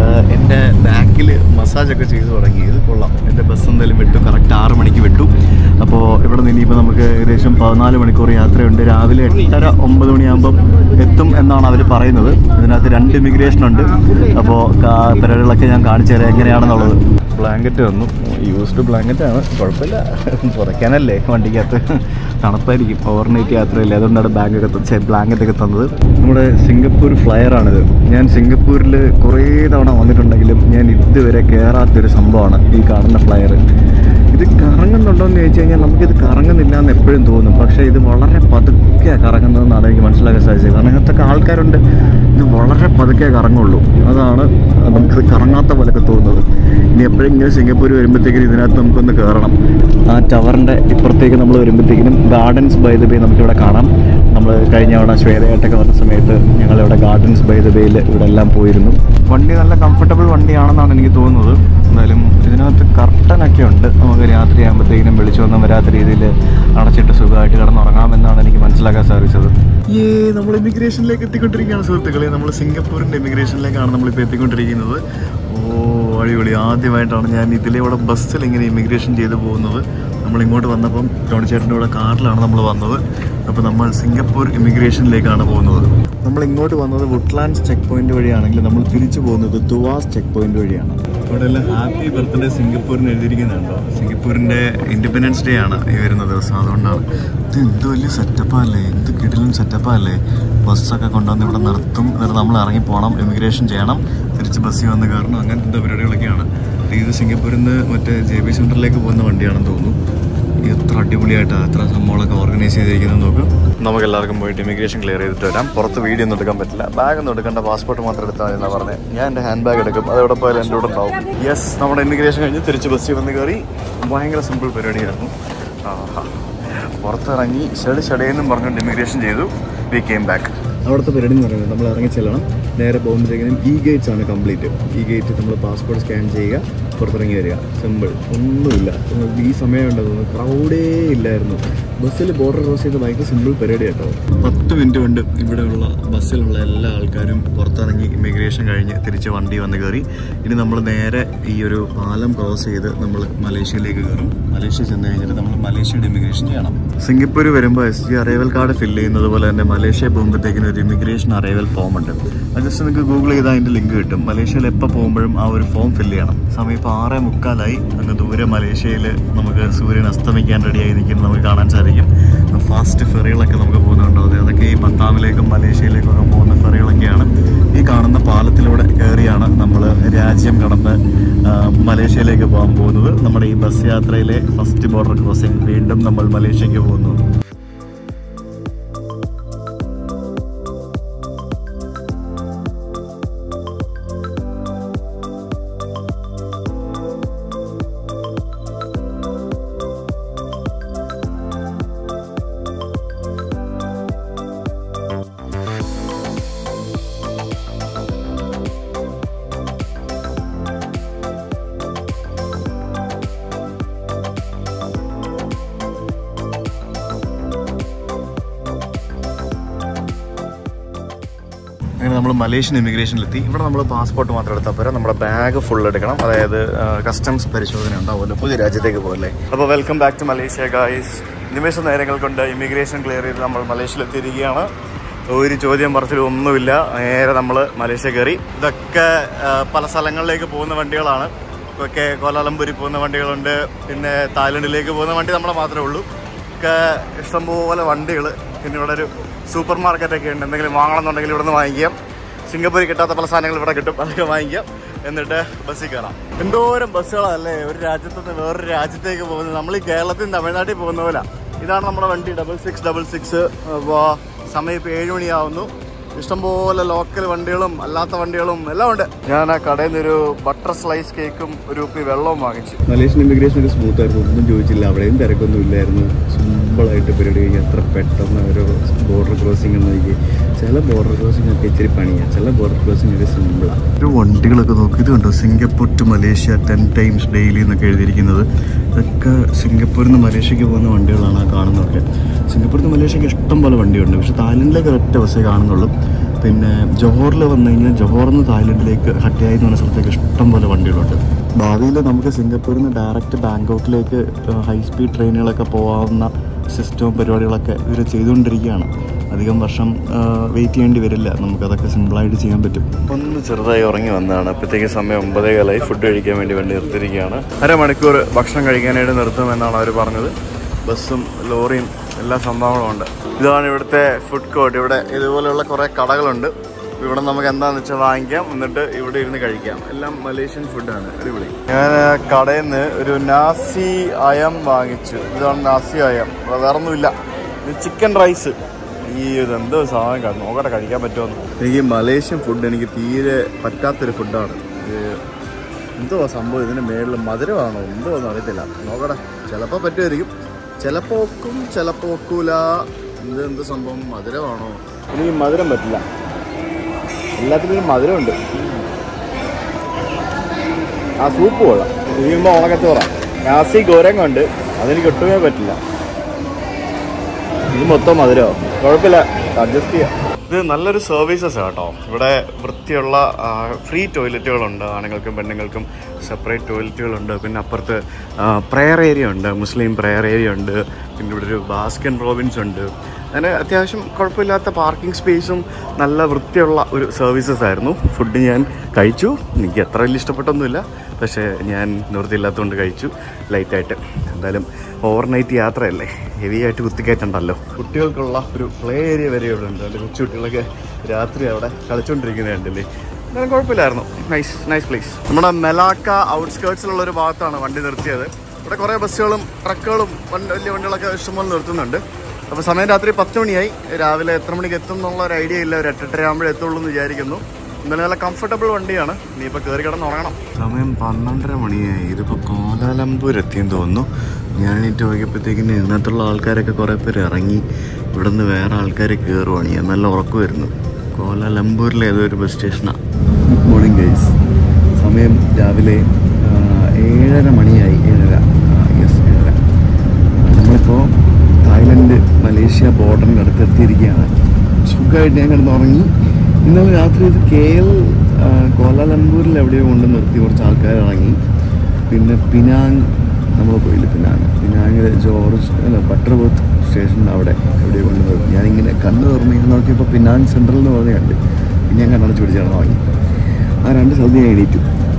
എൻ്റെ ബാക്കിൽ മസാജൊക്കെ ചെയ്തു തുടങ്ങി ഇത് കൊള്ളാം എൻ്റെ ബസ് എന്തായാലും വിട്ടു കറക്റ്റ് ആറ് മണിക്ക് വിട്ടു അപ്പോൾ ഇവിടെ നിന്ന് ഇനിയിപ്പോൾ നമുക്ക് ഏകദേശം പതിനാല് മണിക്കൂർ യാത്രയുണ്ട് രാവിലെ എട്ടര ഒമ്പത് മണിയാകുമ്പം എത്തും എന്നാണ് അവർ പറയുന്നത് ഇതിനകത്ത് രണ്ട് ഇമിഗ്രേഷൻ ഉണ്ട് അപ്പോൾ പെരകളൊക്കെ ഞാൻ കാണിച്ചു തരാം എങ്ങനെയാണെന്നുള്ളത് ബ്ലാങ്കറ്റ് വന്നു യൂസ്ഡ് ബ്ലാങ്കറ്റ് ആണ് കുഴപ്പമില്ല പുറയ്ക്കാനല്ലേ വണ്ടിക്കകത്ത് തണുപ്പായിരിക്കും ഓവർനൈറ്റ് യാത്രയില്ല അതുകൊണ്ടാണ് ബാഗ് ഒക്കെ ബ്ലാങ്കറ്റ് ഒക്കെ തന്നത് നമ്മുടെ സിംഗപ്പൂർ ഫ്ലയർ ആണിത് ഞാൻ സിംഗപ്പൂരിൽ കുറേ തവണ വന്നിട്ടുണ്ടെങ്കിലും ഞാൻ ഇതുവരെ കയറാത്തൊരു സംഭവമാണ് ഈ കാണുന്ന ഫ്ലയർ ഇത് കറങ്ങുന്നുണ്ടോ എന്ന് ചോദിച്ചു കഴിഞ്ഞാൽ നമുക്കിത് കറങ്ങുന്നില്ല എന്ന് എപ്പോഴും തോന്നും പക്ഷേ ഇത് വളരെ പതുക്കെ കറങ്ങുന്നതെന്നാണ് എനിക്ക് മനസ്സിലാക്കാൻ സാധിച്ചത് കാരണം ഇതിനകത്തൊക്കെ ആൾക്കാരുണ്ട് ഇത് വളരെ പതുക്കെ കറങ്ങുള്ളൂ അതാണ് നമുക്കിത് കറങ്ങാത്ത പോലൊക്കെ തോന്നുന്നത് ഇനി എപ്പോഴെങ്കിലും സിംഗപ്പൂർ വരുമ്പോഴത്തേക്കിനും ഇതിനകത്ത് നമുക്കൊന്ന് കയറണം ആ ടവറിൻ്റെ ഇപ്പുറത്തേക്ക് നമ്മൾ വരുമ്പോഴത്തേക്കിനും ഗാർഡൻസ് ബൈ ദ ബേ നമുക്കിവിടെ കാണാം നമ്മൾ കഴിഞ്ഞ തവണ ശ്വേതയായിട്ടൊക്കെ വന്ന സമയത്ത് ഞങ്ങളിവിടെ ഗാർഡൻസ് ബൈ ദ ബേയിൽ ഇവിടെ എല്ലാം പോയിരുന്നു വണ്ടി നല്ല കംഫർട്ടബിൾ വണ്ടിയാണെന്നാണ് എനിക്ക് തോന്നുന്നത് എന്തായാലും ഇതിനകത്ത് കർട്ടനൊക്കെ ഉണ്ട് നമുക്ക് രാത്രി ആകുമ്പോഴത്തേക്കിനും വെളിച്ചമൊന്നും വരാത്ത രീതിയിൽ അടച്ചിട്ട് സുഖമായിട്ട് കിടന്നുറങ്ങാമെന്നാണ് എനിക്ക് മനസ്സിലാക്കാൻ സാധിച്ചത് ഏ നമ്മൾ ഇമിഗ്രേഷനിലേക്ക് എത്തിക്കൊണ്ടിരിക്കുകയാണ് സുഹൃത്തുക്കളെ നമ്മൾ സിംഗപ്പൂരിൻ്റെ ഇമിഗ്രേഷനിലേക്കാണ് നമ്മളിപ്പോൾ എത്തിക്കൊണ്ടിരിക്കുന്നത് ഓ അടിപൊളി ആദ്യമായിട്ടാണ് ഞാൻ ഇതിലൂടെ ബസ്സിൽ ഇങ്ങനെ ഇമിഗ്രേഷൻ ചെയ്ത് പോകുന്നത് നമ്മൾ ഇങ്ങോട്ട് വന്നപ്പം ടോണി ചേട്ടൻ്റെ കൂടെ കാറിലാണ് നമ്മൾ വന്നത് അപ്പോൾ നമ്മൾ സിംഗപ്പൂർ ഇമിഗ്രേഷനിലേക്കാണ് പോകുന്നത് നമ്മൾ ഇങ്ങോട്ട് വന്നത് വുഡ്ലാൻഡ്സ് ചെക്ക് പോയിന്റ് വഴിയാണെങ്കിൽ നമ്മൾ തിരിച്ചു പോകുന്നത് ദുവാസ് ചെക്ക് പോയിന്റ് വഴിയാണ് ഇവിടെ എല്ലാം ഹാപ്പി ബർത്ത്ഡേ സിംഗപ്പൂരിന് എഴുതിയിരിക്കുന്നുണ്ടോ സിംഗപ്പൂരിൻ്റെ ഇൻഡിപെൻഡൻസ് ഡേ ആണ് ഈ വരുന്ന ദിവസം അതുകൊണ്ടാണ് ഇത് എന്ത് വലിയ സെറ്റപ്പല്ലേ എന്ത് കിടിലും സെറ്റപ്പല്ലേ ബസ്സൊക്കെ കൊണ്ടുവന്ന് ഇവിടെ നിർത്തും എന്നിട്ട് നമ്മൾ ഇറങ്ങി പോകണം ഇമിഗ്രേഷൻ ചെയ്യണം തിരിച്ച് ബസ്സിൽ വന്ന് കയറണം അങ്ങനത്തെ പരിപാടികളൊക്കെയാണ് ഇത് സിംഗപ്പൂരിൽ നിന്ന് മറ്റേ ജെ ബി സെൻറ്ററിലേക്ക് പോകുന്ന വണ്ടിയാണെന്ന് തോന്നുന്നു എത്ര അടിപൊളിയായിട്ടാണ് എത്ര സംഭവങ്ങളൊക്കെ ഓർഗനൈസ് ചെയ്തിരിക്കുന്നത് നോക്കും നമുക്ക് എല്ലാവർക്കും പോയിട്ട് ഇമിഗ്രേഷൻ ക്ലിയർ ചെയ്തിട്ട് വരാം പുറത്ത് വീഡിയോ ഒന്നും എടുക്കാൻ പറ്റില്ല ബാഗ് ഒന്നും എടുക്കേണ്ട പാസ്പോർട്ട് മാത്രം എടുത്താൽ മതി എന്നാണ് പറഞ്ഞത് ഞാൻ എൻ്റെ ഹാൻഡ് ബാഗ് എടുക്കും അത് എവിടെ പോയാലും എൻ്റെ കൂടെ ഉണ്ടാവും യെസ് നമ്മുടെ ഇമിഗ്രേഷൻ കഴിഞ്ഞ് തിരിച്ച് ബസ്സിൽ വന്ന് കയറി ഭയങ്കര സിമ്പിൾ പരിപാടിയായിരുന്നു ആഹാ പുറത്തിറങ്ങി ഷെഡ് ഷെടയെന്നും പറഞ്ഞുകൊണ്ട് ഇമിഗ്രേഷൻ ചെയ്തു വി കെയിം ബാക്ക് അവിടുത്തെ പരിപാടി എന്ന് പറയുന്നത് നമ്മൾ ഇറങ്ങി ചെല്ലണം നേരെ പോകുമ്പോഴത്തേക്കിനും ഇ ഗേറ്റ്സ് ആണ് കംപ്ലീറ്റ് ഇ ഗേറ്റ് നമ്മൾ പാസ്പോർട്ട് സ്കാൻ ചെയ്യുക പുറത്തിറങ്ങി വരിക സിമ്പിൾ ഒന്നുമില്ല ഈ സമയം ഉണ്ടെന്ന് ക്രൗഡേ ഇല്ലായിരുന്നു ബസ്സിൽ ബോർഡർ ക്രോസ് ചെയ്ത ഭയങ്കര സിമ്പിൾ പരിപാടി കേട്ടോ പത്ത് മിനിറ്റ് കൊണ്ട് ഇവിടെയുള്ള ബസ്സിലുള്ള എല്ലാ ആൾക്കാരും പുറത്തിറങ്ങി ഇമിഗ്രേഷൻ കഴിഞ്ഞ് തിരിച്ച് വണ്ടി വന്ന് കയറി ഇനി നമ്മൾ നേരെ ഈ ഒരു പാലം ക്രോസ് ചെയ്ത് നമ്മൾ മലേഷ്യയിലേക്ക് കയറും മലേഷ്യ ചെന്ന് കഴിഞ്ഞിട്ട് നമ്മൾ മലേഷ്യയുടെ ഇമിഗ്രേഷൻ ചെയ്യണം സിംഗപ്പൂർ വരുമ്പോൾ S G arrival card fill ചെയ്യുന്നത് പോലെ തന്നെ മലേഷ്യ പോകുമ്പോഴത്തേക്കിന് ഒരു ഇമിഗ്രേഷൻ അറൈവൽ ഫോം ഉണ്ട് അത് ജസ്റ്റ് നിങ്ങൾക്ക് ഗൂഗിൾ ചെയ്താൽ അതിൻ്റെ ലിങ്ക് കിട്ടും മലേഷ്യയിൽ എപ്പോൾ പോകുമ്പോഴും ആ ഒരു ഫോം ഫില്ല് ചെയ്യണം സമയം ഇപ്പോൾ ആറേ മുക്കാലായി അങ്ങ് ദൂരെ മലേഷ്യയിൽ നമുക്ക് സൂര്യൻ അസ്തമിക്കാൻ റെഡിയായി നിൽക്കുന്നത് നമുക്ക് കാണാൻ സാധിക്കും ഫാസ്റ്റ് ഫെറികളൊക്കെ നമുക്ക് പോകുന്നുണ്ടോ അതെ അതൊക്കെ ഈ പത്താമിലേക്കും മലേഷ്യയിലേക്കും ഒക്കെ പോകുന്ന ഫെറികളൊക്കെയാണ് ഈ കാണുന്ന പാലത്തിലൂടെ കയറിയാണ് നമ്മൾ രാജ്യം കടന്ന് ആ, മലേഷ്യയിലേക്ക് പോകാൻ പോകുന്നത് നമ്മുടെ ഈ ബസ് യാത്രയിലെ ഫസ്റ്റ് ബോർഡർ ക്രോസിംഗ് വീണ്ടും നമ്മൾ മലേഷ്യക്ക് പോകുന്നു അങ്ങനെ നമ്മൾ മലേഷ്യൻ ഇമിഗ്രേഷനിലെത്തി ഇവിടെ നമ്മൾ പാസ്പോർട്ട് മാത്രം എടുത്താൽ പോരാ നമ്മുടെ ബാഗ് ഫുൾ എടുക്കണം അതായത് കസ്റ്റംസ് പരിശോധന ഉണ്ടാവുമല്ലോ പുതിയ രാജ്യത്തേക്ക് പോകല്ലേ അപ്പോൾ welcome back to Malaysia guys നിമിഷ നേരങ്ങൾ കൊണ്ട് ഇമിഗ്രേഷൻ ക്ലിയർ ചെയ്ത് നമ്മൾ മലേഷ്യയിലെത്തിയിരിക്കുകയാണ് ഒരു ചോദ്യം പറച്ചിലും ഒന്നുമില്ല നേരെ നമ്മൾ മലേഷ്യ കയറി ഇതൊക്കെ ആ, പല സ്ഥലങ്ങളിലേക്ക് പോകുന്ന വണ്ടികളാണ് ഒക്കെ കോലാലംപൂരിൽ പോകുന്ന വണ്ടികളുണ്ട് പിന്നെ തായ്ലൻഡിലേക്ക് പോകുന്ന വണ്ടി നമ്മളെ മാത്രമേ ഉള്ളൂ ഒക്കെ ഇഷ്ടംപോലെ വണ്ടികൾ പിന്നെ ഇവിടെ ഒരു സൂപ്പർ മാർക്കറ്റൊക്കെ ഉണ്ട് എന്തെങ്കിലും വാങ്ങണമെന്നുണ്ടെങ്കിൽ ഇവിടെ നിന്ന് വാങ്ങിക്കാം സിംഗപ്പൂരിൽ കിട്ടാത്ത പല സാധനങ്ങൾ ഇവിടെ കിട്ടും അതൊക്കെ വാങ്ങിക്കാം എന്നിട്ട് ബസ്സിൽ കയറാം എന്തോരം ബസ്സുകളല്ലേ ഒരു രാജ്യത്ത് നിന്ന് വേറൊരു രാജ്യത്തേക്ക് പോകുന്നത് നമ്മൾ ഈ കേരളത്തിൽ നിന്ന് തമിഴ്നാട്ടിൽ പോകുന്ന പോലെ ഇതാണ് നമ്മുടെ വണ്ടി ഡബിൾ സിക്സ് ഡബിൾ സിക്സ് അപ്പോൾ സമയം ഇപ്പോൾ ഏഴ് മണിയാവുന്നു ഇഷ്ടംപോലെ ലോക്കൽ വണ്ടികളും അല്ലാത്ത വണ്ടികളും എല്ലാം ഉണ്ട് ഞാൻ ആ കടയിൽ നിന്ന് ഒരു ബട്ടർ സ്ലൈസ് കേക്കും ഒരു കുപ്പി വെള്ളവും വാങ്ങിച്ചു മലേഷ്യൻ ഇമിഗ്രേഷൻ ഒരു സ്മൂത്ത് ആയിരുന്നു ഒന്നും ചോദിച്ചില്ല അവിടെയും തിരക്കൊന്നും ഇല്ലായിരുന്നു സിമ്പിളായിട്ട് പരിപാടി കഴിഞ്ഞ് എത്ര പെട്ടെന്ന് ഒരു ബോർഡർ ക്രോസിംഗ് എന്ന് നോക്കി ചില ബോർഡർ ക്രോസിംഗ് ഒക്കെ ഇച്ചിരി പണിയാണ് ചില ബോർഡർ ക്രോസിംഗ് ഒക്കെ സിമ്പിളാണ് ഒരു വണ്ടികളൊക്കെ നോക്കി ഇത് കണ്ടോ Singapore to Malaysia ten times daily എന്നൊക്കെ എഴുതിയിരിക്കുന്നത് ഇതൊക്കെ സിംഗപ്പൂരിൽ നിന്ന് മലേഷ്യക്ക് പോകുന്ന വണ്ടികളാണ് ആ കാണുന്നതൊക്കെ സിംഗപ്പൂരിൽ നിന്ന് മലേഷ്യക്ക് ഇഷ്ടം പോലെ വണ്ടിയുണ്ട് പക്ഷെ തായ്ലൻഡിലേക്ക് ഒറ്റ ബസ്സേ കാണുന്നുള്ളൂ പിന്നെ ജോഹറിൽ വന്നു കഴിഞ്ഞാൽ ജോഹറിൽ നിന്ന് തായ്ലൻഡിലേക്ക് ഹട്ടിയായി എന്ന് പറഞ്ഞ സ്ഥലത്തേക്ക് ഇഷ്ടം പോലെ വണ്ടികളുണ്ട് ഭാവിയിൽ നമുക്ക് സിംഗപ്പൂരിൽ നിന്ന് ഡയറക്റ്റ് ബാങ്കോക്കിലേക്ക് ഹൈ സ്പീഡ് ട്രെയിനുകളൊക്കെ പോകാവുന്ന സിസ്റ്റവും പരിപാടികളൊക്കെ ഇവർ ചെയ്തുകൊണ്ടിരിക്കുകയാണ് അധികം വർഷം വെയിറ്റ് ചെയ്യേണ്ടി വരില്ല നമുക്കതൊക്കെ സിമ്പിളായിട്ട് ചെയ്യാൻ പറ്റും ഒന്ന് ചെറുതായി ഉറങ്ങി വന്നതാണ് അപ്പോഴത്തേക്ക് സമയം ഒമ്പതേ കാലായി ഫുഡ് കഴിക്കാൻ വേണ്ടി വേണ്ടി നിർത്തിയിരിക്കുകയാണ് അരമണിക്കൂർ ഭക്ഷണം കഴിക്കാനായിട്ട് നിർത്തുമെന്നാണ് അവർ പറഞ്ഞത് ബസ്സും ലോറിയും എല്ലാ സംഭവങ്ങളും ഉണ്ട് ഇതാണ് ഇവിടുത്തെ ഫുഡ് കോർട്ട് ഇവിടെ ഇതുപോലെയുള്ള കുറേ കടകളുണ്ട് ഇവിടെ നമുക്ക് എന്താണെന്ന് വെച്ചാൽ വാങ്ങിക്കാം എന്നിട്ട് ഇവിടെ ഇരുന്ന് കഴിക്കാം എല്ലാം മലേഷ്യൻ ഫുഡാണ് അടിപൊളി ഞാൻ കടയിൽ നിന്ന് ഒരു നാസി അയം വാങ്ങിച്ചു ഇതാണ് നാസി അയം വേറെ ഒന്നുമില്ല ഇത് ചിക്കൻ റൈസ് ഈ ഇത് എന്തോ സാധനം കാണും നോക്കട്ടെ കഴിക്കാൻ പറ്റുമെന്ന് എനിക്ക് മലേഷ്യൻ ഫുഡ് എനിക്ക് തീരെ പറ്റാത്തൊരു ഫുഡാണ് ഇത് എന്തോ സംഭവം ഇതിന് മേളിൽ മധുരമാണോ എന്തോ ഒന്നും അറിയത്തില്ല നോക്കട്ടെ ചിലപ്പോൾ പറ്റുമായിരിക്കും ചിലപ്പോൾ ഒക്കും ചിലപ്പോൾ ഒക്കൂല എന്ത് എന്ത് സംഭവം മധുരമാണോ എനിക്ക് മധുരം പറ്റില്ല എല്ലാത്തിനും മധുരമുണ്ട് ആ സൂപ്പ് കൊള്ളാം ഇതിമ്പോ ഉണക്കച്ചോറാ നാസി ഗോരങ്ങുണ്ട് അതെനിക്ക് ഒട്ടുമേ പറ്റില്ല ഇത് മൊത്തം മധുരമോ കുഴപ്പമില്ല അഡ്ജസ്റ്റ് ചെയ്യാം ഇത് നല്ലൊരു സർവീസസ് കേട്ടോ ഇവിടെ വൃത്തിയുള്ള ഫ്രീ ടോയ്ലറ്റുകളുണ്ട് ആണുങ്ങൾക്കും പെണ്ണുങ്ങൾക്കും സെപ്പറേറ്റ് ടോയ്ലറ്റുകളുണ്ട് പിന്നെ അപ്പുറത്ത് പ്രെയർ ഏരിയ ഉണ്ട് മുസ്ലിം പ്രെയർ ഏരിയ ഉണ്ട് പിന്നെ ഇവിടെ ഒരു ബാസ്കൻ റോബിൻസ് ഉണ്ട് അങ്ങനെ അത്യാവശ്യം കുഴപ്പമില്ലാത്ത പാർക്കിംഗ് സ്പേസും നല്ല വൃത്തിയുള്ള ഒരു സർവീസസ് ആയിരുന്നു ഫുഡ് ഞാൻ കഴിച്ചു എനിക്ക് അത്ര വലിയ ഇഷ്ടപ്പെട്ടൊന്നുമില്ല പക്ഷേ ഞാൻ നിവൃത്തിയില്ലാത്തതുകൊണ്ട് കഴിച്ചു ലൈറ്റായിട്ട് എന്തായാലും ഓവർനൈറ്റ് യാത്രയല്ലേ ഹെവി ആയിട്ട് കുത്തിക്കയറ്റണ്ടല്ലോ കുട്ടികൾക്കുള്ള ഒരു പ്ലേ ഏരിയ വരെ ഇവിടെ ഉണ്ട് എൻ്റെ കൊച്ചു കുട്ടികളൊക്കെ രാത്രി അവിടെ കളിച്ചുകൊണ്ടിരിക്കുന്നത് കണ്ടില്ലേ എന്നാലും കുഴപ്പമില്ലായിരുന്നു നൈസ് നൈസ് പ്ലേസ് നമ്മുടെ മെലാക്ക ഔട്ട്സ്കേർട്സിലുള്ള ഒരു ഭാഗത്താണ് വണ്ടി നിർത്തിയത് ഇവിടെ കുറേ ബസ്സുകളും ട്രക്കുകളും വണ്ടി വലിയ വണ്ടികളൊക്കെ ഇഷ്ടംപോലെ നിർത്തുന്നുണ്ട് അപ്പോൾ സമയം രാത്രി പത്ത് മണിയായി രാവിലെ എത്ര മണിക്ക് എത്തും എന്നുള്ള ഒരു ഐഡിയ ഇല്ല ഒരു എട്ടെട്ടര ആകുമ്പോഴേ എത്തുള്ളൂ എന്ന് വിചാരിക്കുന്നു എന്നാലും നല്ല കംഫർട്ടബിൾ വണ്ടിയാണ് ഇനിയിപ്പോൾ കയറി കിടന്ന് ഉറങ്ങണം സമയം പന്ത്രണ്ടര മണിയായി ഇതിപ്പോൾ കോലാലംപൂർ എത്തിയെന്ന് തോന്നുന്നു ഞാൻ എണീറ്റ് നോക്കിയപ്പോഴത്തേക്കിന് ഇതിനകത്തുള്ള ആൾക്കാരൊക്കെ കുറേ പേര് ഇറങ്ങി ഇവിടെ നിന്ന് വേറെ ആൾക്കാർ കയറുവാണ് ഞാൻ നല്ല ഉറക്കമായിരുന്നു കോലാലംപൂരിലെ ഏതോ ഒരു ബസ് സ്റ്റേഷനാണ് ഗുഡ് മോർണിംഗ് ഗൈസ് സമയം രാവിലെ ആ, ഏഴര മണിയായി ഏഴര യെസ് ഏഴര നമ്മളിപ്പോൾ തായ്ലൻഡ് മലേഷ്യ ബോർഡറിൻ്റെ അടുത്ത് എത്തിയിരിക്കുകയാണ് സുഖമായിട്ട് ഞാൻ കിടന്ന് ഉറങ്ങി ഇന്നലെ രാത്രി ഇത് കെ എൽ കോലാലംപൂരിൽ എവിടെയോ കൊണ്ട് നിർത്തി കുറച്ച് ആൾക്കാർ ഇറങ്ങി പിന്നെ പിനാങ് നമ്മൾ പോയില്ല പിനാങ് പിനാങ്ങിലെ ജോർജ് അല്ല ബട്ടർബർത്ത് സ്റ്റേഷൻ അവിടെ എവിടെയോ കൊണ്ട് നിർത്തി ഞാനിങ്ങനെ കണ്ണ് തുറന്ന് ഇങ്ങനെ നോക്കിയപ്പോൾ പിനാങ് സെൻട്രൽ എന്ന് പറഞ്ഞ കണ്ട് പിന്നെ ഞാൻ കണ്ണടച്ച് പിടിച്ചാണ് വാങ്ങി ആ രണ്ട് സ്ഥലത്ത് ഞാൻ എണീറ്റു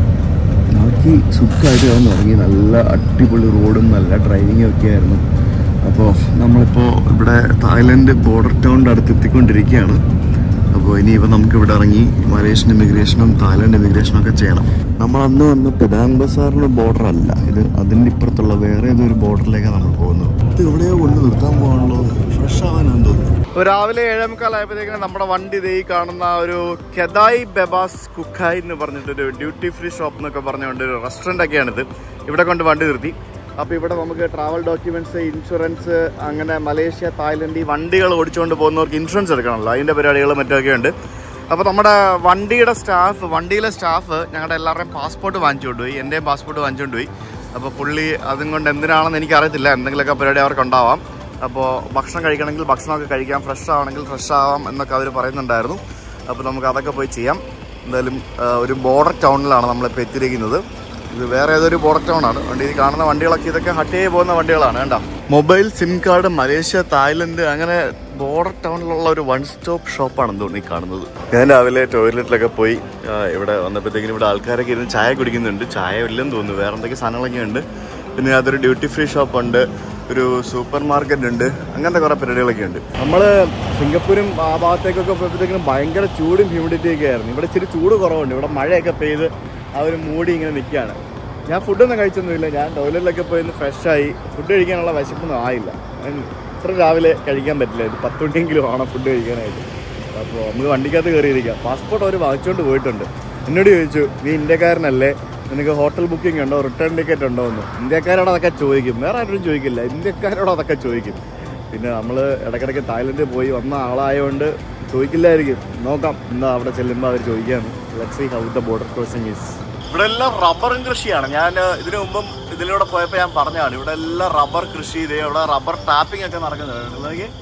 ബാക്കി സുഖമായിട്ട് കിടന്ന് ഉറങ്ങി നല്ല അടിപൊളി റോഡും നല്ല ഡ്രൈവിങ്ങും ഒക്കെ ആയിരുന്നു അപ്പോൾ നമ്മളിപ്പോൾ ഇവിടെ തായ്ലൻഡ് ബോർഡർ ടൗണിൻ്റെ അടുത്ത് എത്തിക്കൊണ്ടിരിക്കുകയാണ് അപ്പോൾ ഇനിയിപ്പോൾ നമുക്ക് ഇവിടെ ഇറങ്ങി മലേഷ്യൻ ഇമിഗ്രേഷനും തായ്ലൻഡ് ഇമിഗ്രേഷനും ഒക്കെ ചെയ്യണം നമ്മൾ അന്ന് വന്ന് പെദാങ് ബസാറിൻ്റെ ബോർഡർ അല്ല ഇത് അതിൻ്റെ ഇപ്പുറത്തുള്ള വേറെ ഏതൊരു ബോർഡറിലേക്കാണ് നമ്മൾ പോകുന്നത് ഇത് എവിടെയോ കൊണ്ട് നിർത്താൻ പോകാണല്ലോ ഫ്രഷ് ആവാനാന്ന് തോന്നുന്നു രാവിലെ ഏഴേ മുക്കാലായപ്പോഴത്തേക്കും നമ്മുടെ വണ്ടി ഇതേ കാണുന്ന ഒരു കെദായ് ബെബാസ് കുക്കായ് എന്ന് പറഞ്ഞിട്ടൊരു ഡ്യൂട്ടി ഫ്രീ ഷോപ്പ് എന്നൊക്കെ പറഞ്ഞുകൊണ്ട് ഒരു റെസ്റ്റോറൻ്റ് ഒക്കെയാണിത് ഇവിടെ കൊണ്ട് വണ്ടി നിർത്തി അപ്പോൾ ഇവിടെ നമുക്ക് ട്രാവൽ ഡോക്യുമെന്റ്സ് ഇൻഷുറൻസ് അങ്ങനെ മലേഷ്യ തായ്ലൻഡ് ഈ വണ്ടികൾ ഓടിച്ചുകൊണ്ട് പോകുന്നവർക്ക് ഇൻഷുറൻസ് എടുക്കണമല്ലോ അതിൻ്റെ പരിപാടികൾ മറ്റൊക്കെ ഉണ്ട് അപ്പോൾ നമ്മുടെ വണ്ടിയുടെ സ്റ്റാഫ് വണ്ടിയിലെ സ്റ്റാഫ് ഞങ്ങളുടെ എല്ലാവരുടെയും പാസ്പോർട്ട് വാങ്ങിച്ചു കൊണ്ടുപോയി എൻ്റെയും പാസ്പോർട്ട് വാങ്ങിച്ചുകൊണ്ട് പോയി അപ്പോൾ പുള്ളി അതും കൊണ്ട് എന്തിനാണെന്ന് എനിക്കറിയത്തില്ല എന്തെങ്കിലുമൊക്കെ പരിപാടി അവർക്ക് ഉണ്ടാവാം അപ്പോൾ ഭക്ഷണം കഴിക്കണമെങ്കിൽ ഭക്ഷണമൊക്കെ കഴിക്കാം ഫ്രഷ് ആവണമെങ്കിൽ ഫ്രഷ് ആവാം എന്നൊക്കെ അവർ പറയുന്നുണ്ടായിരുന്നു അപ്പോൾ നമുക്ക് അതൊക്കെ പോയി ചെയ്യാം എന്തായാലും ആ, ഒരു ബോർഡർ ടൗണിലാണ് നമ്മളിപ്പോൾ എത്തിയിരിക്കുന്നത് ഇത് വേറെ ഏതൊരു ബോർഡർ ടൗൺ ആണ് വണ്ടി ഈ കാണുന്ന വണ്ടികളൊക്കെ ഇതൊക്കെ ഹട്ടിയെ പോകുന്ന വണ്ടികളാണ് കണ്ട mobile sim card Malaysia Thailand അങ്ങനെ ബോർഡർ ടൗണിലുള്ള ഒരു വൺ സ്റ്റോപ്പ് ഷോപ്പാണെന്ന് തോന്നി കാണുന്നത് ഞാൻ രാവിലെ ടോയ്ലറ്റിലൊക്കെ പോയി ആ, ഇവിടെ വന്നപ്പോഴത്തേക്കിനും ഇവിടെ ആൾക്കാരൊക്കെ ഇരുന്ന് ചായ കുടിക്കുന്നുണ്ട് ചായ ഇല്ലെന്ന് തോന്നുന്നു വേറെ എന്തൊക്കെ സാധനങ്ങളൊക്കെ ഉണ്ട് പിന്നെ അതൊരു ഡ്യൂട്ടി ഫ്രീ ഷോപ്പ് ഉണ്ട് ഒരു സൂപ്പർ മാർക്കറ്റ് ഉണ്ട് അങ്ങനത്തെ കുറേ പരിപാടികളൊക്കെ ഉണ്ട് നമ്മൾ സിംഗപ്പൂരും ആ ഭാഗത്തേക്കൊക്കെ പോയപ്പോഴത്തേക്കിനും ഭയങ്കര ചൂടും ഹ്യൂമിഡിറ്റി ഒക്കെ ആയിരുന്നു ഇവിടെ ഇച്ചിരി ചൂട് കുറവുണ്ട് ഇവിടെ മഴയൊക്കെ പെയ്ത് ആ ഒരു മൂടി ഇങ്ങനെ നിൽക്കുകയാണ് ഞാൻ ഫുഡൊന്നും കഴിച്ചൊന്നുമില്ല ഞാൻ ടോയ്ലറ്റിലൊക്കെ പോയി ഒന്ന് ഫ്രഷായി ഫുഡ് കഴിക്കാനുള്ള വിശപ്പൊന്നും ആയില്ല ഞാൻ ഇത്ര രാവിലെ കഴിക്കാൻ പറ്റില്ല ഇത് പത്ത് മണിയെങ്കിലും ആണോ ഫുഡ് കഴിക്കാനായിട്ട് അപ്പോൾ നമുക്ക് വണ്ടിക്കകത്ത് കയറിയിരിക്കാം പാസ്പോർട്ട് അവർ വാങ്ങിച്ചുകൊണ്ട് പോയിട്ടുണ്ട് എന്നോട് ചോദിച്ചു നീ ഇന്ത്യക്കാരനല്ലേ നിനക്ക് ഹോട്ടൽ ബുക്കിംഗ് ഉണ്ടോ റിട്ടേൺ ടിക്കറ്റ് ഉണ്ടോ എന്ന് ഇന്ത്യക്കാരോട് അതൊക്കെ ചോദിക്കും വേറെ ആരും ചോദിക്കില്ല ഇന്ത്യക്കാരോട് അതൊക്കെ ചോദിക്കും പിന്നെ നമ്മൾ ഇടയ്ക്കിടയ്ക്ക് തായ്ലൻഡിൽ പോയി വന്ന ആളായതുകൊണ്ട് ചോദിക്കില്ലായിരിക്കും നോക്കാം എന്താ അവിടെ ചെല്ലുമ്പോൾ അവർ ചോദിക്കാന്ന് let see how the border crossing is ഇവിടെ എല്ലാം റബ്ബറും കൃഷിയാണ് ഞാൻ ഇതിനു മുമ്പും ഇതിലൂടെ പോയപ്പോൾ ഞാൻ പറഞ്ഞതാണ് ഇവിടെ എല്ലാം റബ്ബർ കൃഷി ഇതേ ഇവിടെ റബ്ബർ ടാപ്പിംഗ് ഒക്കെ നടക്കുന്നുണ്ട് നോക്കി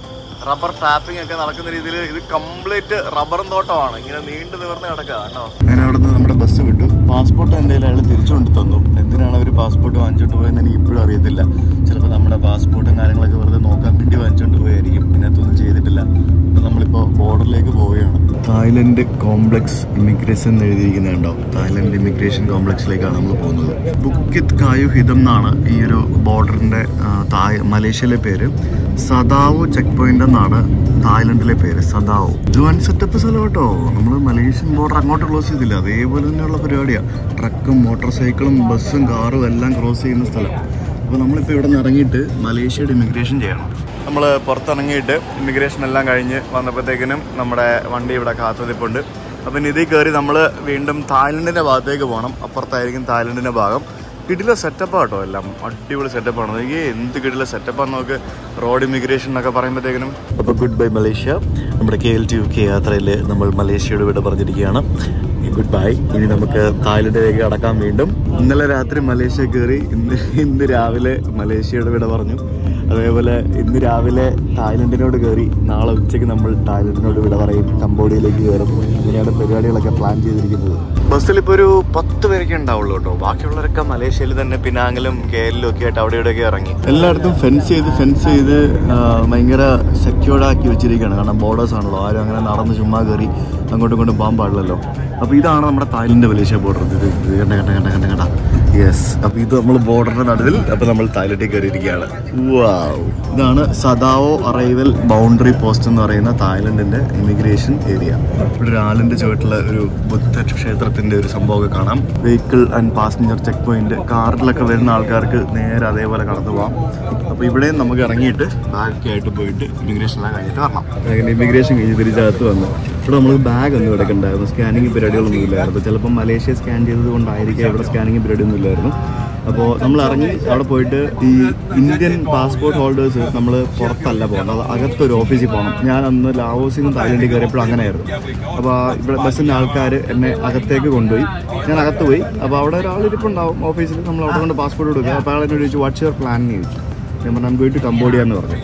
റബ്ബർ ടാപ്പിംഗ് ഒക്കെ നടക്കുന്ന രീതിയിൽ ഇത് കംപ്ലീറ്റ് റബ്ബറും തോട്ടമാണ് ഇങ്ങനെ നീണ്ടു നിവർന്ന് കിടക്കുക കേട്ടോ അങ്ങനെ അവിടെ നിന്ന് നമ്മുടെ ബസ് വിട്ടു പാസ്പോർട്ട് എൻ്റെ അയാൾ തിരിച്ചുകൊണ്ട് തന്നു എന്തിനാണ് അവർ പാസ്പോർട്ട് വാങ്ങിച്ചോണ്ട് പോയെന്ന് എനിക്ക് ഇപ്പോഴും അറിയത്തില്ല ചിലപ്പോൾ നമ്മുടെ പാസ്പോർട്ടും കാര്യങ്ങളൊക്കെ വെറുതെ നോക്കാൻ വേണ്ടി വാങ്ങിച്ചോണ്ട് പോയായിരിക്കും ഇതിനകത്തൊന്നും ചെയ്തിട്ടില്ല അപ്പോൾ നമ്മളിപ്പോൾ ബോർഡറിലേക്ക് പോവുകയാണ് തായ്ലൻഡ് കോംപ്ലക്സ് ഇമിഗ്രേഷൻ എന്ന് എഴുതിയിരിക്കുന്നുണ്ടോ തായ്ലൻഡ് ഇമിഗ്രേഷൻ കോംപ്ലക്സിലേക്കാണ് നമ്മൾ പോകുന്നത് ബുക്കിത് കായു ഹിതം എന്നാണ് ഈ ഒരു ബോർഡറിന്റെ ആ, തായ് മലേഷ്യയിലെ പേര് സദാവോ ചെക്ക് പോയിന്റ് എന്നാണ് തായ്ലൻഡിലെ പേര് സദാവോ ഇത് വൺ സെറ്റപ്പ് സ്ഥലം കേട്ടോ നമ്മൾ മലേഷ്യൻ ബോർഡർ അങ്ങോട്ട് ക്ലോസ് ചെയ്തില്ല അതേപോലെ തന്നെയുള്ള പരിപാടിയാണ് ട്രക്കും മോട്ടോർ സൈക്കിളും ബസ്സും കാറും എല്ലാം ക്രോസ് ചെയ്യുന്ന സ്ഥലം അപ്പോൾ നമ്മളിപ്പോൾ ഇവിടെ നിന്ന് ഇറങ്ങിയിട്ട് മലേഷ്യയുടെ ഇമിഗ്രേഷൻ ചെയ്യണം നമ്മൾ പുറത്തിറങ്ങിയിട്ട് ഇമിഗ്രേഷൻ എല്ലാം കഴിഞ്ഞ് വന്നപ്പോഴത്തേക്കിനും നമ്മുടെ വണ്ടി ഇവിടെ കാത്തുനിൽപ്പുണ്ട് അപ്പം ഇനി ഇതിൽ കയറി നമ്മൾ വീണ്ടും തായ്ലൻഡിൻ്റെ ഭാഗത്തേക്ക് പോകണം അപ്പുറത്തായിരിക്കും തായ്ലൻഡിൻ്റെ ഭാഗം കിടില സെറ്റപ്പ് കേട്ടോ എല്ലാം അടിപൊളി സെറ്റപ്പാണ് എനിക്ക് എന്ത് കിടില സെറ്റപ്പാന്ന് നോക്ക് റോഡ് ഇമിഗ്രേഷൻ എന്നൊക്കെ പറയുമ്പോഴത്തേക്കിനും അപ്പോൾ ഗുഡ് ബൈ മലേഷ്യ നമ്മുടെ K L T U K യാത്രയിൽ നമ്മൾ മലേഷ്യയുടെ വിട പറഞ്ഞിരിക്കുകയാണ് ഗുഡ് ബൈ ഇനി നമുക്ക് തായ്ലൻഡിലേക്ക് കടക്കാൻ വീണ്ടും ഇന്നലെ രാത്രി മലേഷ്യ കയറി ഇന്ന് ഇന്ന് രാവിലെ മലേഷ്യയുടെ വിട പറഞ്ഞു അതേപോലെ ഇന്ന് രാവിലെ തായ്ലൻഡിനോട് കയറി നാളെ ഉച്ചയ്ക്ക് നമ്മൾ തായ്ലൻഡിനോട് വിട പറയും കംബോഡിയയിലേക്ക് കയറും ഇങ്ങനെയാണ് പരിപാടികളൊക്കെ പ്ലാൻ ചെയ്തിരിക്കുന്നത് ബസ്സിൽ ഇപ്പോൾ ഒരു പത്ത് പേരൊക്കെ ഉണ്ടാവുള്ളൂ കേട്ടോ ബാക്കിയുള്ളവരൊക്കെ മലേഷ്യയിൽ തന്നെ പിനാങ്ങിലും കേരളിലും ഒക്കെ ആയിട്ട് അവിടെ ഇവിടെയൊക്കെ ഇറങ്ങി എല്ലായിടത്തും ഫെൻസ് ചെയ്ത് ഫെൻസ് ചെയ്ത് ആ, ഭയങ്കര സെക്യൂർഡ് ആക്കി വെച്ചിരിക്കുകയാണ് കാരണം ബോർഡേഴ്സ് ആണല്ലോ ആരും അങ്ങനെ നടന്ന് ചുമ്മാ കയറി അങ്ങോട്ടും ഇങ്ങോട്ടും പോകാൻ പാടില്ലല്ലോ അപ്പോൾ ഇതാണ് നമ്മുടെ തായ്ലൻഡ് മലേഷ്യ ബോർഡർ ഇത് ഇത് കണ്ട കണ്ട കണ്ട കണ്ട കണ്ട യെസ് അപ്പോൾ ഇത് നമ്മൾ ബോർഡറിന്റെ നടുവിൽ അപ്പോൾ നമ്മൾ തായ്ലൻഡിൽ കയറിയിരിക്കുകയാണ് വാവ് ഇതാണ് സദാവോ അറൈവൽ ബൗണ്ടറി പോസ്റ്റ് എന്ന് പറയുന്ന തായ്ലൻഡിന്റെ ഇമിഗ്രേഷൻ ഏരിയ ഇവിടെ ഒരു ആലിന്റെ ചുവട്ടിലെ ഒരു ബുദ്ധ ക്ഷേത്രത്തിന്റെ ഒരു സംഭവമൊക്കെ കാണാം vehicle and passenger check point കാറിലൊക്കെ വരുന്ന ആൾക്കാർക്ക് നേരെ അതേപോലെ കടന്നു പോവാം അപ്പോൾ ഇവിടെയും നമുക്ക് ഇറങ്ങിയിട്ട് ബാക്കി ആയിട്ട് പോയിട്ട് ഇമിഗ്രേഷൻ എല്ലാം കഴിഞ്ഞിട്ട് വരണം അങ്ങനെ ഇമിഗ്രേഷൻ കഴിഞ്ഞ് തിരിച്ചകത്ത് വന്നു ഇവിടെ നമ്മൾ ബാഗ് ഒന്നും എടുക്കണ്ടായിരുന്നു സ്കാനിങ് പരിപാടികളൊന്നും ഇല്ലായിരുന്നു ചിലപ്പോൾ മലേഷ്യ സ്കാൻ ചെയ്തത് കൊണ്ടായിരിക്കാം ഇവിടെ സ്കാനിങ് പരിപാടിയൊന്നും ഇല്ലായിരുന്നു അപ്പോൾ നമ്മൾ ഇറങ്ങി അവിടെ പോയിട്ട് ഈ ഇന്ത്യൻ പാസ്പോർട്ട് ഹോൾഡേഴ്സ് നമ്മൾ പുറത്തല്ല പോകുന്നത് അകത്തൊരു ഓഫീസിൽ പോകണം ഞാൻ അന്ന് ലാവോസിൽ നിന്ന് തായ്ലൻഡിൽ കയറിയപ്പോൾ അങ്ങനെയായിരുന്നു അപ്പോൾ ഇവിടെ ബസ്സിൻ്റെ ആൾക്കാർ എന്നെ അകത്തേക്ക് കൊണ്ടുപോയി ഞാൻ അകത്ത് പോയി അപ്പോൾ അവിടെ ഒരാൾ ഇരിപ്പുണ്ടാവും ഓഫീസിൽ നമ്മൾ അവിടെ കൊണ്ട് പാസ്പോർട്ട് കൊടുക്കുക അപ്പോൾ അയാൾ എന്നോട് ചോദിച്ചു വാട്ട്സ് യുവർ പ്ലാൻ എന്ന് ചോദിച്ചു ഞാൻ പറഞ്ഞു ഐം ഗോയിങ് ടു കംബോഡിയ എന്ന് പറഞ്ഞു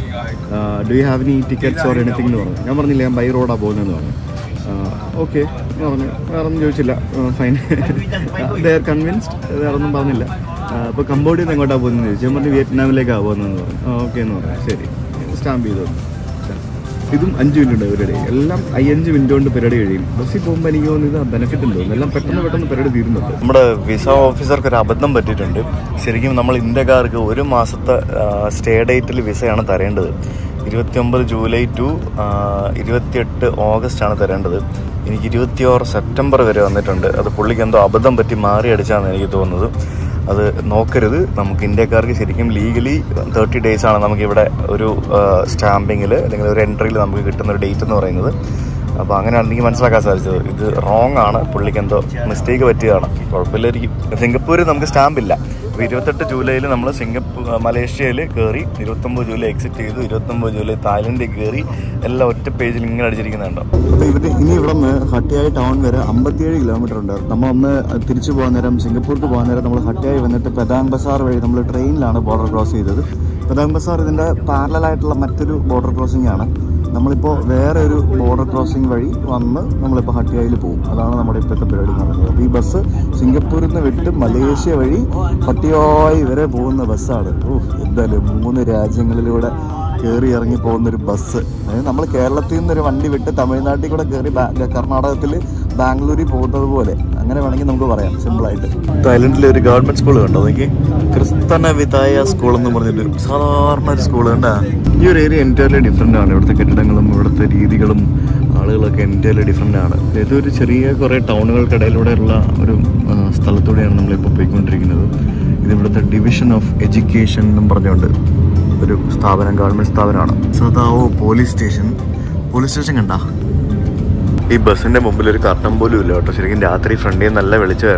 do you have any tickets or anything എന്ന് പറഞ്ഞു ഞാൻ പറഞ്ഞില്ല ഞാൻ ബൈ റോഡാണ് പോകുന്നതെന്ന് പറഞ്ഞു ഓക്കെ എന്ന് പറഞ്ഞു വേറെ ഒന്നും ചോദിച്ചില്ല ഫൈൻ ദേ ആർ കൺവിൻസ്ഡ് വേറെ ഒന്നും പറഞ്ഞില്ല അപ്പോൾ കംബോഡിയ നിന്ന് എങ്ങോട്ടാണ് പോകുന്നതെന്ന് ചോദിച്ചു ഞാൻ പറഞ്ഞു വിയറ്റ്നാമിലേക്കാണ് പോകുന്നതെന്ന് പറഞ്ഞു ഓക്കെ എന്ന് പറഞ്ഞു ശരി സ്റ്റാമ്പ് ചെയ്തു തന്നു. ഇതും അഞ്ച് മിനിറ്റ് ഉണ്ട് പരിപാടി എല്ലാം അയ്യഞ്ച് മിനിറ്റ് കൊണ്ട് പരിപാടി കഴിയും ബസ്സിൽ പോകുമ്പോൾ എനിക്ക് തോന്നുന്നത് ബെനിഫിറ്റ് ഉണ്ട് തോന്നുന്നു എല്ലാം പെട്ടെന്ന് പെട്ടെന്ന് പരിപാടി തീരുന്നുണ്ട് നമ്മുടെ വിസ ഓഫീസർക്ക് ഒരു അബദ്ധം പറ്റിയിട്ടുണ്ട് ശരിക്കും നമ്മൾ ഇന്ത്യക്കാർക്ക് ഒരു മാസത്തെ സ്റ്റേ ഡേറ്റിൽ വിസയാണ് തരേണ്ടത് ഇരുപത്തിയൊമ്പത് ജൂലൈ ടു ഇരുപത്തിയെട്ട് ഓഗസ്റ്റ് ആണ് തരേണ്ടത് എനിക്ക് ഇരുപത്തിയാറ് സെപ്റ്റംബർ വരെ വന്നിട്ടുണ്ട് അത് പുള്ളിക്ക് എന്തോ അബദ്ധം പറ്റി മാറി അടിച്ചാണെന്ന് എനിക്ക് തോന്നുന്നത് അത് നോക്കരുത് നമുക്ക് ഇന്ത്യക്കാർക്ക് ശരിക്കും ലീഗലി തേർട്ടി ഡേയ്സ് ആണ് നമുക്കിവിടെ ഒരു സ്റ്റാമ്പിങ്ങിൽ അല്ലെങ്കിൽ ഒരു എൻട്രിയിൽ നമുക്ക് കിട്ടുന്ന ഒരു ഡേറ്റ് എന്ന് പറയുന്നത് അപ്പോൾ അങ്ങനെയാണ് എനിക്ക് മനസ്സിലാക്കാൻ സാധിച്ചത് ഇത് റോങ് ആണ് പുള്ളിക്ക് എന്തോ മിസ്റ്റേക്ക് പറ്റിയതാണ് കുഴപ്പമില്ലായിരിക്കും സിംഗപ്പൂരിൽ നമുക്ക് സ്റ്റാമ്പില്ല അപ്പോൾ ഇരുപത്തെട്ട് ജൂലൈയിൽ നമ്മൾ സിംഗപ്പൂർ മലേഷ്യയിൽ കയറി ഇരുപത്തൊമ്പത് ജൂലൈ എക്സിറ്റ് ചെയ്തു ഇരുപത്തൊമ്പത് ജൂലൈ തായ്ലൻഡിൽ കയറി എല്ലാം ഒറ്റ പേജിൽ ഇങ്ങനെ അടിച്ചിരിക്കുന്നുണ്ടോ അപ്പോൾ ഇവർ ഇനി ഇവിടെ നിന്ന് ഹട്ടിയായി ടൗൺ വരെ അമ്പത്തിയേഴ് കിലോമീറ്റർ ഉണ്ട് നമ്മൾ ഒന്ന് തിരിച്ചു പോകാൻ നേരം സിംഗപ്പൂർക്ക് പോകാൻ നേരം നമ്മൾ ഹട്ടിയായി വന്നിട്ട് പെതാങ് ബസാർ വഴി നമ്മൾ ട്രെയിനിലാണ് ബോർഡർ ക്രോസ് ചെയ്തത് പെതാങ് ബസാർ ഇതിൻ്റെ പാരലായിട്ടുള്ള മറ്റൊരു ബോർഡർ ക്രോസിംഗ് ആണ് നമ്മളിപ്പോൾ വേറെ ഒരു ബോർഡർ ക്രോസിംഗ് വഴി വന്ന് നമ്മളിപ്പോൾ ഹട്ടിയായിൽ പോകും അതാണ് നമ്മുടെ ഇപ്പോഴത്തെ പരിപാടി എന്ന് പറയുന്നത് അപ്പോൾ ഈ ബസ് സിംഗപ്പൂരിൽ നിന്ന് വിട്ട് മലേഷ്യ വഴി ഹട്ടിയായി വരെ പോകുന്ന ബസ്സാണ് ഓ എന്തായാലും മൂന്ന് രാജ്യങ്ങളിലൂടെ കയറി ഇറങ്ങി പോകുന്ന ഒരു ബസ് അതായത് നമ്മൾ കേരളത്തിൽ നിന്നൊരു വണ്ടി വിട്ട് തമിഴ്നാട്ടിൽ കൂടെ കയറി കർണാടകത്തിൽ ബാംഗ്ലൂരിൽ പോകുന്നത് പോലെ അങ്ങനെ വേണമെങ്കിൽ നമുക്ക് പറയാം സിമ്പിളായിട്ട് തായ്ലൻഡിലെ ഒരു ഗവൺമെന്റ് സ്കൂൾ കണ്ടോ എനിക്ക് ക്രിസ്തന വിതായ സ്കൂൾ എന്ന് പറഞ്ഞിട്ട് ഒരു സാധാരണ ഒരു സ്കൂൾ കണ്ടാ ഈ ഒരു ഏരിയ എൻറ്റയർലി ഡിഫറെൻ്റ് ആണ് ഇവിടുത്തെ കെട്ടിടങ്ങളും ഇവിടുത്തെ രീതികളും ആളുകളൊക്കെ എൻറ്റയർലി ഡിഫറെൻ്റ് ആണ് ഇതൊരു ചെറിയ കുറേ ടൗണുകൾക്കിടയിലൂടെയുള്ള ഒരു ആ, സ്ഥലത്തൂടെയാണ് നമ്മളിപ്പോൾ പോയിക്കൊണ്ടിരിക്കുന്നത് ഇത് ഇവിടുത്തെ ഡിവിഷൻ ഓഫ് എഡ്യൂക്കേഷൻ എന്നും പറഞ്ഞുകൊണ്ട് ഒരു സ്ഥാപനം ഗവൺമെന്റ് സ്ഥാപനമാണ് Sadao police station police station കണ്ട ഈ ബസ്സിന്റെ മുമ്പിൽ ഒരു കർട്ടൻ പോലും ഇല്ല കേട്ടോ ശരിക്കും രാത്രി ഫ്രണ്ടിൽ നല്ല വെളിച്ചമായിരുന്നു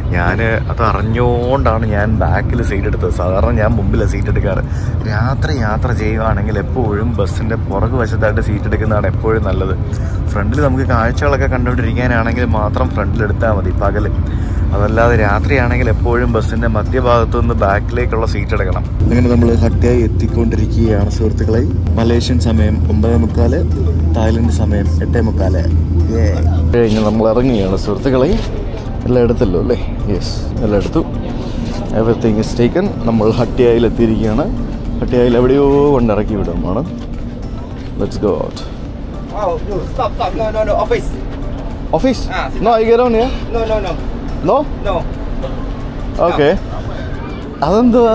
ഞാൻ അത് അറിഞ്ഞുകൊണ്ടാണ് ഞാൻ ബാക്കിൽ സീറ്റ് എടുത്തത് സാധാരണ ഞാൻ മുമ്പിലാണ് സീറ്റ് എടുക്കാറ് രാത്രി യാത്ര ചെയ്യുവാണെങ്കിൽ എപ്പോഴും ബസ്സിൻ്റെ പുറകു വശത്തായിട്ട് സീറ്റ് എടുക്കുന്നതാണ് എപ്പോഴും നല്ലത് ഫ്രണ്ടിൽ നമുക്ക് കാഴ്ചകളൊക്കെ കണ്ടുകൊണ്ടിരിക്കാനാണെങ്കിൽ മാത്രം ഫ്രണ്ടിൽ എടുത്താൽ മതി പകൽ അതല്ലാതെ രാത്രിയാണെങ്കിൽ എപ്പോഴും ബസ്സിൻ്റെ മധ്യഭാഗത്തു നിന്ന് ബാക്കിലേക്കുള്ള സീറ്റ് എടുക്കണം അങ്ങനെ നമ്മൾ ഹട്ടിയായി എത്തിക്കൊണ്ടിരിക്കുകയാണ് സുഹൃത്തുക്കളെ മലേഷ്യൻ സമയം ഒമ്പതേ മുക്കാല് തായ്ലൻഡ് സമയം എട്ടേ മുക്കാല് കഴിഞ്ഞ് നമ്മൾ ഇറങ്ങുകയാണ് സുഹൃത്തുക്കളെ എല്ലാം എടുത്തല്ലോ അല്ലേ യെസ് എല്ലാം എടുത്തു എവറിത്തിങ് ഇസ് ടേക്കൻ നമ്മൾ ഹട്ടിയായിൽ എത്തിയിരിക്കുകയാണ് ഹട്ടിയായിൽ എവിടെയോ കൊണ്ടിറക്കി വിടുമാണ് let's go out Oh, no, stop, stop. No, no, no. Office. Office Ah, no I get on here No, no, no. No No. Okay അതെന്തുവാ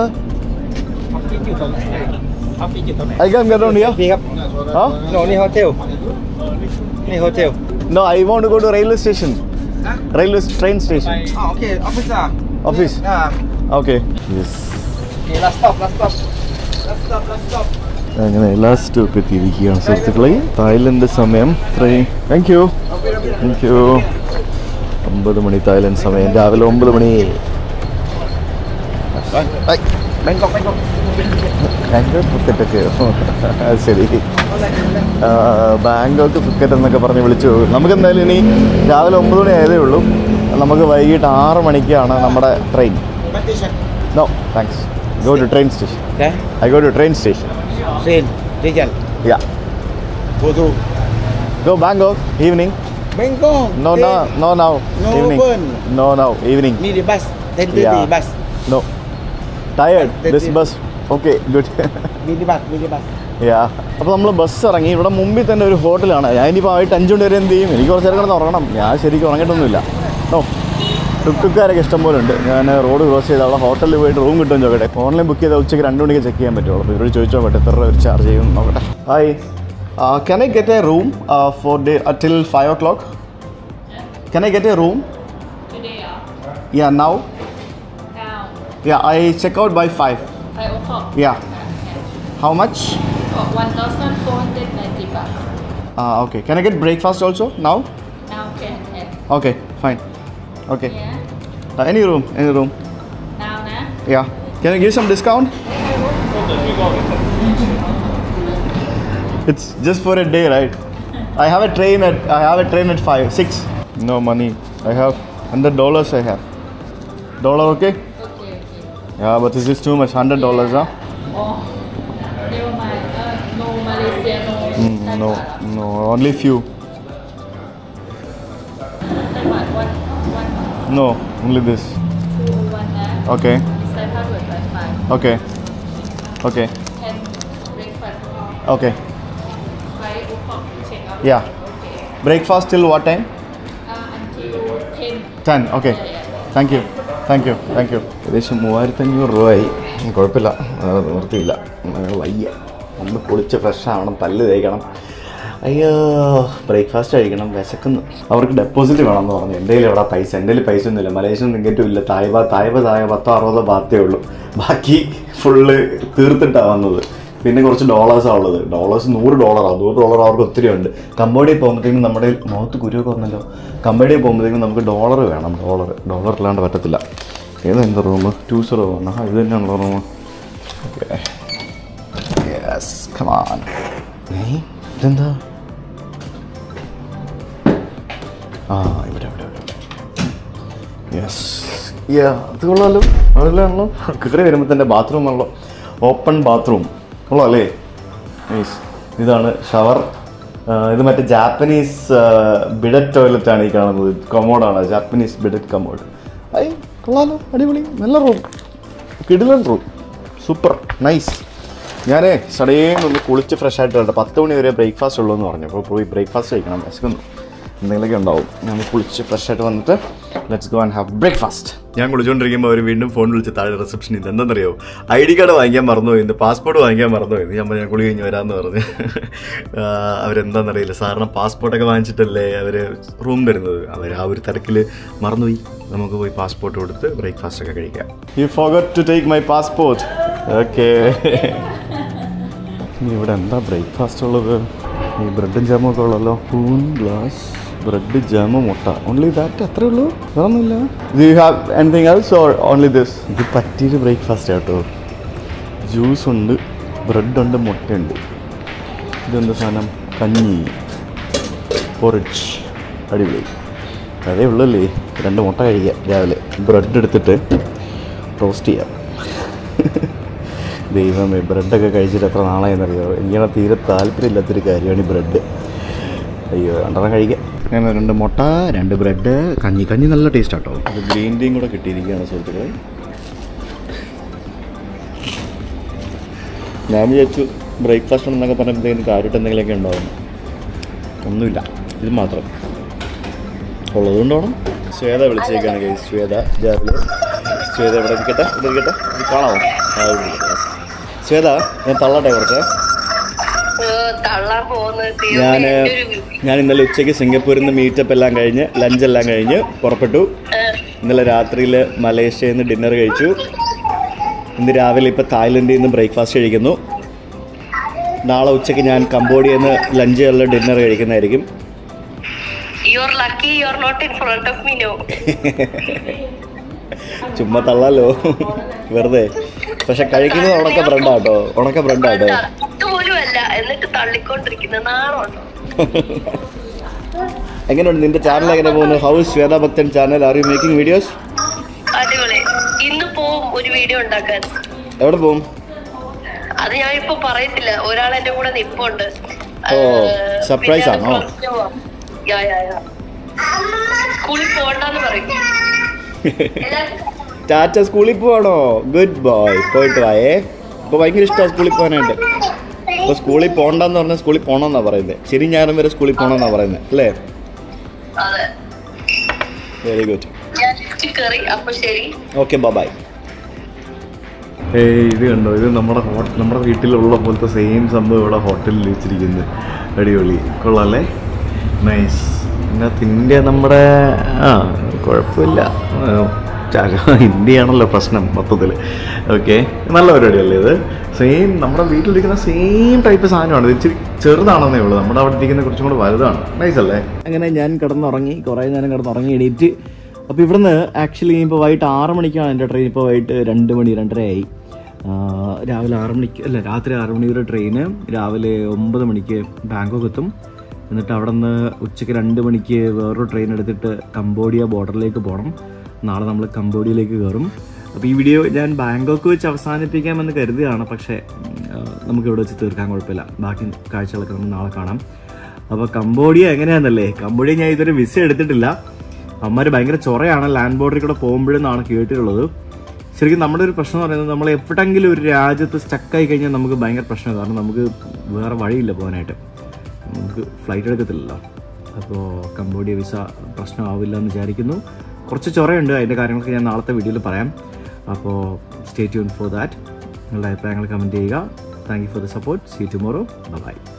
Office you don't I can get on here Điครับ ah No, ni hotel. Ni hotel. No I want go to railway station railway train station Oh, okay. Office ah. Office. Ah. Okay yes Okay, last stop, last stop. Last stop, last stop. അങ്ങനെ last stop എത്തിയിരിക്കുകയാണ് സുഹൃത്തുക്കളെ Thailand സമയം three thank you thank you ഒമ്പത് മണി തായ്ലൻഡ് സമയം രാവിലെ ഒമ്പത് മണി Bangkok, Bangkok. ബാങ്കോക്ക് ഫുക്കറ്റ് ഒക്കെ അത് ശരി ആ, ബാങ്കോക്ക് ഫുക്കറ്റ് എന്നൊക്കെ പറഞ്ഞ് വിളിച്ചു നമുക്ക് എന്തായാലും ഇനി രാവിലെ ഒമ്പത് മണി ആയതേ ഉള്ളൂ നമുക്ക് വൈകിട്ട് ആറ് മണിക്കാണ് നമ്മുടെ train no thanks go to train station Okay. I go to train station Train. Rijal. Yeah Go to go Bangkok evening Bangkok. No, no, no, no. No Evening. open. No, no. Evening. Ni di bus. 10:30 Yeah. bus. No. Tired. That's This it. bus. Okay, good. Ni di bus, ni di bus. yeah. അപ്പോൾ നമ്മൾ bus ഇറങ്ങി ഇവിടെ മുമ്പിൽ തന്നെ ഒരു ഹോട്ടലാണ് ഞാൻ ഇനിയിപ്പോൾ ആയിട്ട് അഞ്ചു മണി വരെ എന്ത് ചെയ്യും എനിക്ക് കുറച്ച് നേരം കിടന്ന് ഉറങ്ങണം ഞാൻ ശരിക്കും ഉറങ്ങിയിട്ടൊന്നുമില്ല നോ ടുക്കുകാരൊക്കെ ഇഷ്ടം പോലെ ഉണ്ട് ഞാൻ റോഡ് ക്രോസ് ചെയ്ത് അവിടെ ഹോട്ടലിൽ പോയിട്ട് റൂം കിട്ടുമെന്ന് നോക്കട്ടെ ഓൺലൈൻ ബുക്ക് ചെയ്താൽ ഉച്ചയ്ക്ക് രണ്ട് മണിക്ക് ചെക്ക് ചെയ്യാൻ പറ്റുള്ളൂ അപ്പോൾ ഇവരോട് ചോദിച്ചു നോക്കട്ടെ എത്ര രൂപ ഒരു ചാർജ് ചെയ്യും എന്ന് നോക്കട്ടെ hi can I get a room for day till five o'clock can I get a room Today ah. Yeah now Now. Yeah, I check out by 5. Five o'clock. Yeah. How much? Oh, one thousand four hundred ninety bucks. Uh, okay. Can I get breakfast also now? Now can have. Okay, fine. Okay. Yeah. Uh, any room, any room. Now nah. Yeah. Can I give some discount? It's just for a day, right? I have a train at I have a train at five, six. No money. I have hundred dollars. I have. Dollar okay? Okay, okay. Yeah, but this is too much. Hundred dollars, huh? Oh. Never mind. Uh, no Malaysia, no. Mm, no, Taiwan. no. Only few. Taiwan, one, one, No, only this. two, one nah. Okay. It's five hundred by five. Okay. Okay. And breakfast. Okay. Five o'clock check out. Yeah. Okay. Breakfast till what time? Uh, until ten. 10. Okay. Yeah, yeah. Thank you thank you thank you ഏകദേശം മൂവായിരത്തഞ്ഞൂറ് രൂപയായി കുഴപ്പമില്ല അത് നിർത്തിയില്ല അത് വയ്യ ഒന്ന് കുളിച്ച് ഫ്രഷ് ആവണം പല്ല് തേക്കണം അയ്യോ ബ്രേക്ക്ഫാസ്റ്റ് കഴിക്കണം വിശക്കുന്നു അവർക്ക് ഡെപ്പോസിറ്റ് വേണമെന്ന് പറഞ്ഞു എൻ്റെ കയ്യിൽ എവിടെ പൈസ എൻ്റെ കയ്യിൽ പൈസ ഒന്നുമില്ല മലേഷ്യൻ ടിക്കറ്റും ഇല്ല തായ്വ തായ്വ തായ പത്തോ അറുപതോ ബാത്തേ ഉള്ളൂ ബാക്കി ഫുള്ള് തീർത്തിട്ടാണ് വന്നത് പിന്നെ കുറച്ച് ഡോളേഴ്സാണ് ഉള്ളത് ഡോളേഴ്സ് നൂറ് ഡോളറാണ് നൂറ് ഡോളർ അവർക്ക് ഒത്തിരി ഉണ്ട് കമ്പോഡിയ പോകുമ്പോഴത്തേക്കും നമ്മുടെ മുഖത്ത് കുരുവൊക്കെ വന്നല്ലോ കമ്പോഡിയ പോകുമ്പോഴത്തേക്കും നമുക്ക് ഡോളർ വേണം ഡോളർ ഡോളർ ഇല്ലാണ്ട് പറ്റത്തില്ല ഏതെന്താ റൂം ടു സീറോ വൺ ആ ഇത് തന്നെയാണല്ലോ റൂം ഓക്കെ യെസ് കമാൻ ഇതെന്താ ആ ഇവിടെ ഇവിടെ ഇവിടെ യെസ് യാ അത് കൊള്ളാമല്ലോ അതിലാണല്ലോ കയറി വരുമ്പോൾ തന്നെ ബാത്റൂം ആണല്ലോ ഓപ്പൺ ബാത്റൂം കൊള്ളാം അല്ലേ നൈസ് ഇതാണ് ഷവർ ഇത് മറ്റേ ജാപ്പനീസ് ബിഡറ്റ് ടോയ്ലറ്റ് ആണ് ഈ കാണുന്നത് കമോഡാണ് ജാപ്പനീസ് ബിഡറ്റ് കമോഡ് ഐ കൊള്ളാലോ അടിപൊളി നല്ല റൂം കിടിലൻ റൂം സൂപ്പർ നൈസ് ഞാനേ സടേന്ന് ഒന്ന് കുളിച്ച് ഫ്രഷ് ആയിട്ട് വരട്ടെ പത്ത് മണി വരെ ബ്രേക്ക്ഫാസ്റ്റ് ഉള്ളൂ എന്ന് പറഞ്ഞു അപ്പോൾ പോയി ബ്രേക്ക്ഫാസ്റ്റ് കഴിക്കണം വിശക്കുന്നു എന്തെങ്കിലുമൊക്കെ ഉണ്ടാവും ഞാൻ കുളിച്ച് ഫ്രഷ് ആയിട്ട് വന്നിട്ട് let's go and have breakfast ഞാൻ കുളിച്ചുകൊണ്ടിരിക്കുമ്പോൾ അവർ വീണ്ടും ഫോൺ വിളിച്ച് താഴെ റിസപ്ഷൻ ഇത് എന്താണെന്നറിയോ ഐ ഡി കാർഡ് വാങ്ങിക്കാൻ മറന്നുപോയി ഇന്ന് പാസ്പോർട്ട് വാങ്ങിക്കാൻ മറന്നുപോയി ഞാൻ പറഞ്ഞു, ഞാൻ കുളി കഴിഞ്ഞ് വരാമെന്ന് പറഞ്ഞ് ആ, അവരെന്താണെന്നറിയില്ല സാറിന് പാസ്പോർട്ടൊക്കെ വാങ്ങിച്ചിട്ടല്ലേ അവർ റൂം തരുന്നത് അവർ ആ ഒരു തിരക്കിൽ മറന്നുപോയി നമുക്ക് പോയി പാസ്പോർട്ട് കൊടുത്ത് ബ്രേക്ക്ഫാസ്റ്റ് ഒക്കെ കഴിക്കാം you forgot to take my passport okay ഇനി ഇവിടെ എന്താ ബ്രേക്ക്ഫാസ്റ്റ് ഉള്ളത് ഈ ബ്രെഡും ജാമും ഒക്കെ ഉള്ളല്ലോ സ്പൂൺ ഗ്ലാസ് ബ്രെഡ് ജാമ് മുട്ട ഓൺലി ദാറ്റ് അത്രേ ഉള്ളൂ വേറൊന്നുമില്ല do you have anything else or only this ഇത് പറ്റിയൊരു ബ്രേക്ക്ഫാസ്റ്റ് കേട്ടോ ജ്യൂസ് ഉണ്ട് ബ്രെഡ് ഉണ്ട് മുട്ടയുണ്ട് ഇതെന്താ സാധനം കഞ്ഞി പൊറിച്ച് അടിപൊളി അതേ ഉള്ളല്ലേ രണ്ട് മുട്ട കഴിക്കാം രാവിലെ ബ്രെഡ് എടുത്തിട്ട് ടോസ്റ്റ് ചെയ്യാം ദൈവമേ ബ്രെഡൊക്കെ കഴിച്ചിട്ട് എത്ര നാളായെന്നറിയോ എനിക്കാണ് തീരെ താല്പര്യമില്ലാത്തൊരു കാര്യമാണ് ഈ ബ്രെഡ് അയ്യോ രണ്ടെണ്ണം കഴിക്കാം അങ്ങനെ രണ്ട് മുട്ട രണ്ട് ബ്രെഡ് കഞ്ഞി കഞ്ഞി നല്ല ടേസ്റ്റ് ആട്ടോ അത് ഗ്രീൻ ടീയും കൂടെ കിട്ടിയിരിക്കുകയാണ് സുഹൃത്തുക്കളെ ഞാൻ വിചാരിച്ചു ബ്രേക്ക്ഫാസ്റ്റ് എന്നൊക്കെ പറഞ്ഞപ്പോഴത്തേക്കും കാര്യമായിട്ട് എന്തെങ്കിലുമൊക്കെ ഉണ്ടാവും ഒന്നുമില്ല ഇത് മാത്രം ഉള്ളതുകൊണ്ട് വേണം ശ്വേത വിളിച്ചേക്കാണ് കേസ് ശ്വേത രാവിലെ ശ്വേത ഇവിടെ ഇരിക്കട്ടെ ഇവിടെ ഇരിക്കട്ടെ ഇത് കാണാമോ ആ ഇവിടെ ഇരിക്കട്ടെ. ശ്വേത ഞാൻ തള്ളട്ടെ കുറച്ച് തള്ളാൻ പോകുന്നത് ഞാൻ ഞാൻ ഇന്നലെ ഉച്ചയ്ക്ക് സിംഗപ്പൂരിൽ നിന്ന് മീറ്റപ്പ് എല്ലാം കഴിഞ്ഞ് ലഞ്ച് എല്ലാം കഴിഞ്ഞ് പുറപ്പെട്ടു ഇന്നലെ രാത്രിയിൽ മലേഷ്യയിൽ നിന്ന് ഡിന്നർ കഴിച്ചു ഇന്ന് രാവിലെ ഇപ്പോൾ തായ്ലൻഡിൽ നിന്ന് ബ്രേക്ക്ഫാസ്റ്റ് കഴിക്കുന്നു നാളെ ഉച്ചയ്ക്ക് ഞാൻ കംബോഡിയയിൽ നിന്ന് ലഞ്ച് അല്ല ഡിന്നർ കഴിക്കുന്നതായിരിക്കും you are lucky you are not in front of me no ചുമ്മാ തള്ളാലോ വെറുതെ പക്ഷെ കഴിക്കുന്നത് ഉണക്ക ബ്രെഡാട്ടോ ഉണക്ക ബ്രെഡാട്ടോ പോലും അല്ല എന്നിട്ട് തള്ളിക്കൊണ്ടിരിക്കുന്ന നാളുണ്ടോ എങ്ങനെയുണ്ട് നിന്റെ ചാനൽ എങ്ങനെ പോകുന്നു ഹൗസ് Shweta Bhakthan channel are you making videos അടിപൊളി ഇന്ന് പോവും ഒരു വീഡിയോ ഉണ്ടാക്കാൻ എവിടെ പോകും അത് ഞാൻ ഇപ്പൊ പറയത്തില്ല ഒരാൾ എന്റെ കൂടെ നിപ്പുണ്ട് ഓ, surprise ആണോ? സ്കൂളിൽ പോണ്ടെന്ന് പറയും ടാറ്റ സ്കൂളിൽ പോവാണോ ഗുഡ് ബോയ് പോയിട്ട് വായേ ഇപ്പോൾ ഭയങ്കര ഇഷ്ടമാണ് സ്കൂളിൽ പോകാനായിട്ട് ഇപ്പോൾ സ്കൂളിൽ പോകണ്ടെന്ന് പറഞ്ഞാൽ സ്കൂളിൽ പോകണമെന്നാണ് പറയുന്നത് ശരി ഞായറും വരെ സ്കൂളിൽ പോകണമെന്നാണ് പറയുന്നത് അല്ലേ അതെ വെരി ഗുഡ് ഞാൻ ലിഫ്റ്റിൽ കയറി അപ്പൊ ശരി ഓക്കെ ബൈ ഏയ് ഇത് കണ്ടോ ഇത് നമ്മുടെ ഹോട്ടൽ നമ്മുടെ വീട്ടിലുള്ള പോലത്തെ സെയിം സംഭവം ഇവിടെ ഹോട്ടലിൽ വെച്ചിരിക്കുന്നത് അടിപൊളി കൊള്ളാല്ലേ നൈസ് ഇതിനകത്ത് ഇന്ത്യ നമ്മുടെ ആ കുഴപ്പമില്ല ആ, ചാക- ഇന്ത്യയാണല്ലോ പ്രശ്നം മൊത്തത്തിൽ ഓക്കെ നല്ല പരിപാടിയല്ലേ ഇത് സെയിം നമ്മുടെ വീട്ടിലിരിക്കുന്ന സെയിം ടൈപ്പ് സാധനമാണ് ഇത് ഇച്ചിരി ചെറുതാണെന്നേ ഉള്ളൂ നമ്മുടെ അവിടെ ഇരിക്കുന്ന കുറച്ചും കൂടെ വലുതാണ് നൈസ് അല്ലേ അങ്ങനെ ഞാൻ കിടന്നുറങ്ങി കുറേ നേരം കിടന്നുറങ്ങി എണീറ്റ് അപ്പോൾ ഇവിടുന്ന് ആക്ച്വലി ഇപ്പോൾ വൈകിട്ട് ആറ് മണിക്കാണ് എൻ്റെ ട്രെയിൻ ഇപ്പോൾ വൈകിട്ട് രണ്ട് മണി രണ്ടരയായി ആ, രാവിലെ ആറ് മണിക്ക് അല്ല രാത്രി ആറ് മണി വരെ ട്രെയിന് രാവിലെ ഒമ്പത് മണിക്ക് ബാങ്കോക്ക് എത്തും എന്നിട്ട് അവിടെ നിന്ന് ഉച്ചയ്ക്ക് രണ്ട് മണിക്ക് വേറൊരു ട്രെയിൻ എടുത്തിട്ട് കംബോഡിയ ബോർഡറിലേക്ക് പോകണം നാളെ നമ്മൾ കംബോഡിയയിലേക്ക് കയറും അപ്പോൾ ഈ വീഡിയോ ഞാൻ ബാങ്കോക്ക് വെച്ച് അവസാനിപ്പിക്കാമെന്ന് കരുതിയാണ് പക്ഷേ ആ, നമുക്ക് ഇവിടെ വെച്ച് തീർക്കാൻ കുഴപ്പമില്ല ബാക്കി കാഴ്ചകളൊക്കെ നമ്മൾ നാളെ കാണാം അപ്പോൾ കംബോഡിയ എങ്ങനെയാണെന്നല്ലേ കംബോഡിയ ഞാൻ ഇതുവരെ വിസ എടുത്തിട്ടില്ല അമ്മമാർ ഭയങ്കര ചൊറയാണ് ലാൻഡ് ബോർഡറിൽ കൂടെ പോകുമ്പോഴെന്നാണ് കേട്ടിട്ടുള്ളത് ശരിക്കും നമ്മുടെ ഒരു പ്രശ്നം എന്ന് പറയുന്നത് നമ്മൾ എവിടെങ്കിലും ഒരു രാജ്യത്ത് സ്റ്റക്കായി കഴിഞ്ഞാൽ നമുക്ക് ഭയങ്കര പ്രശ്നമാണ് കാരണം നമുക്ക് വേറെ വഴിയില്ല പോകാനായിട്ട് നമുക്ക് ഫ്ലൈറ്റ് എടുക്കത്തില്ലല്ലോ അപ്പോൾ കംബോഡിയ വിസ പ്രശ്നമാവില്ല എന്ന് വിചാരിക്കുന്നു കുറച്ച് ചൊറയുണ്ട് അതിൻ്റെ കാര്യങ്ങളൊക്കെ ഞാൻ നാളത്തെ വീഡിയോയിൽ പറയാം അപ്പോൾ സ്റ്റേ ട്യൂൺ ഫോർ ദാറ്റ് നിങ്ങളുടെ അഭിപ്രായങ്ങൾ കമൻറ്റ് ചെയ്യുക thank you for the support see tomorrow by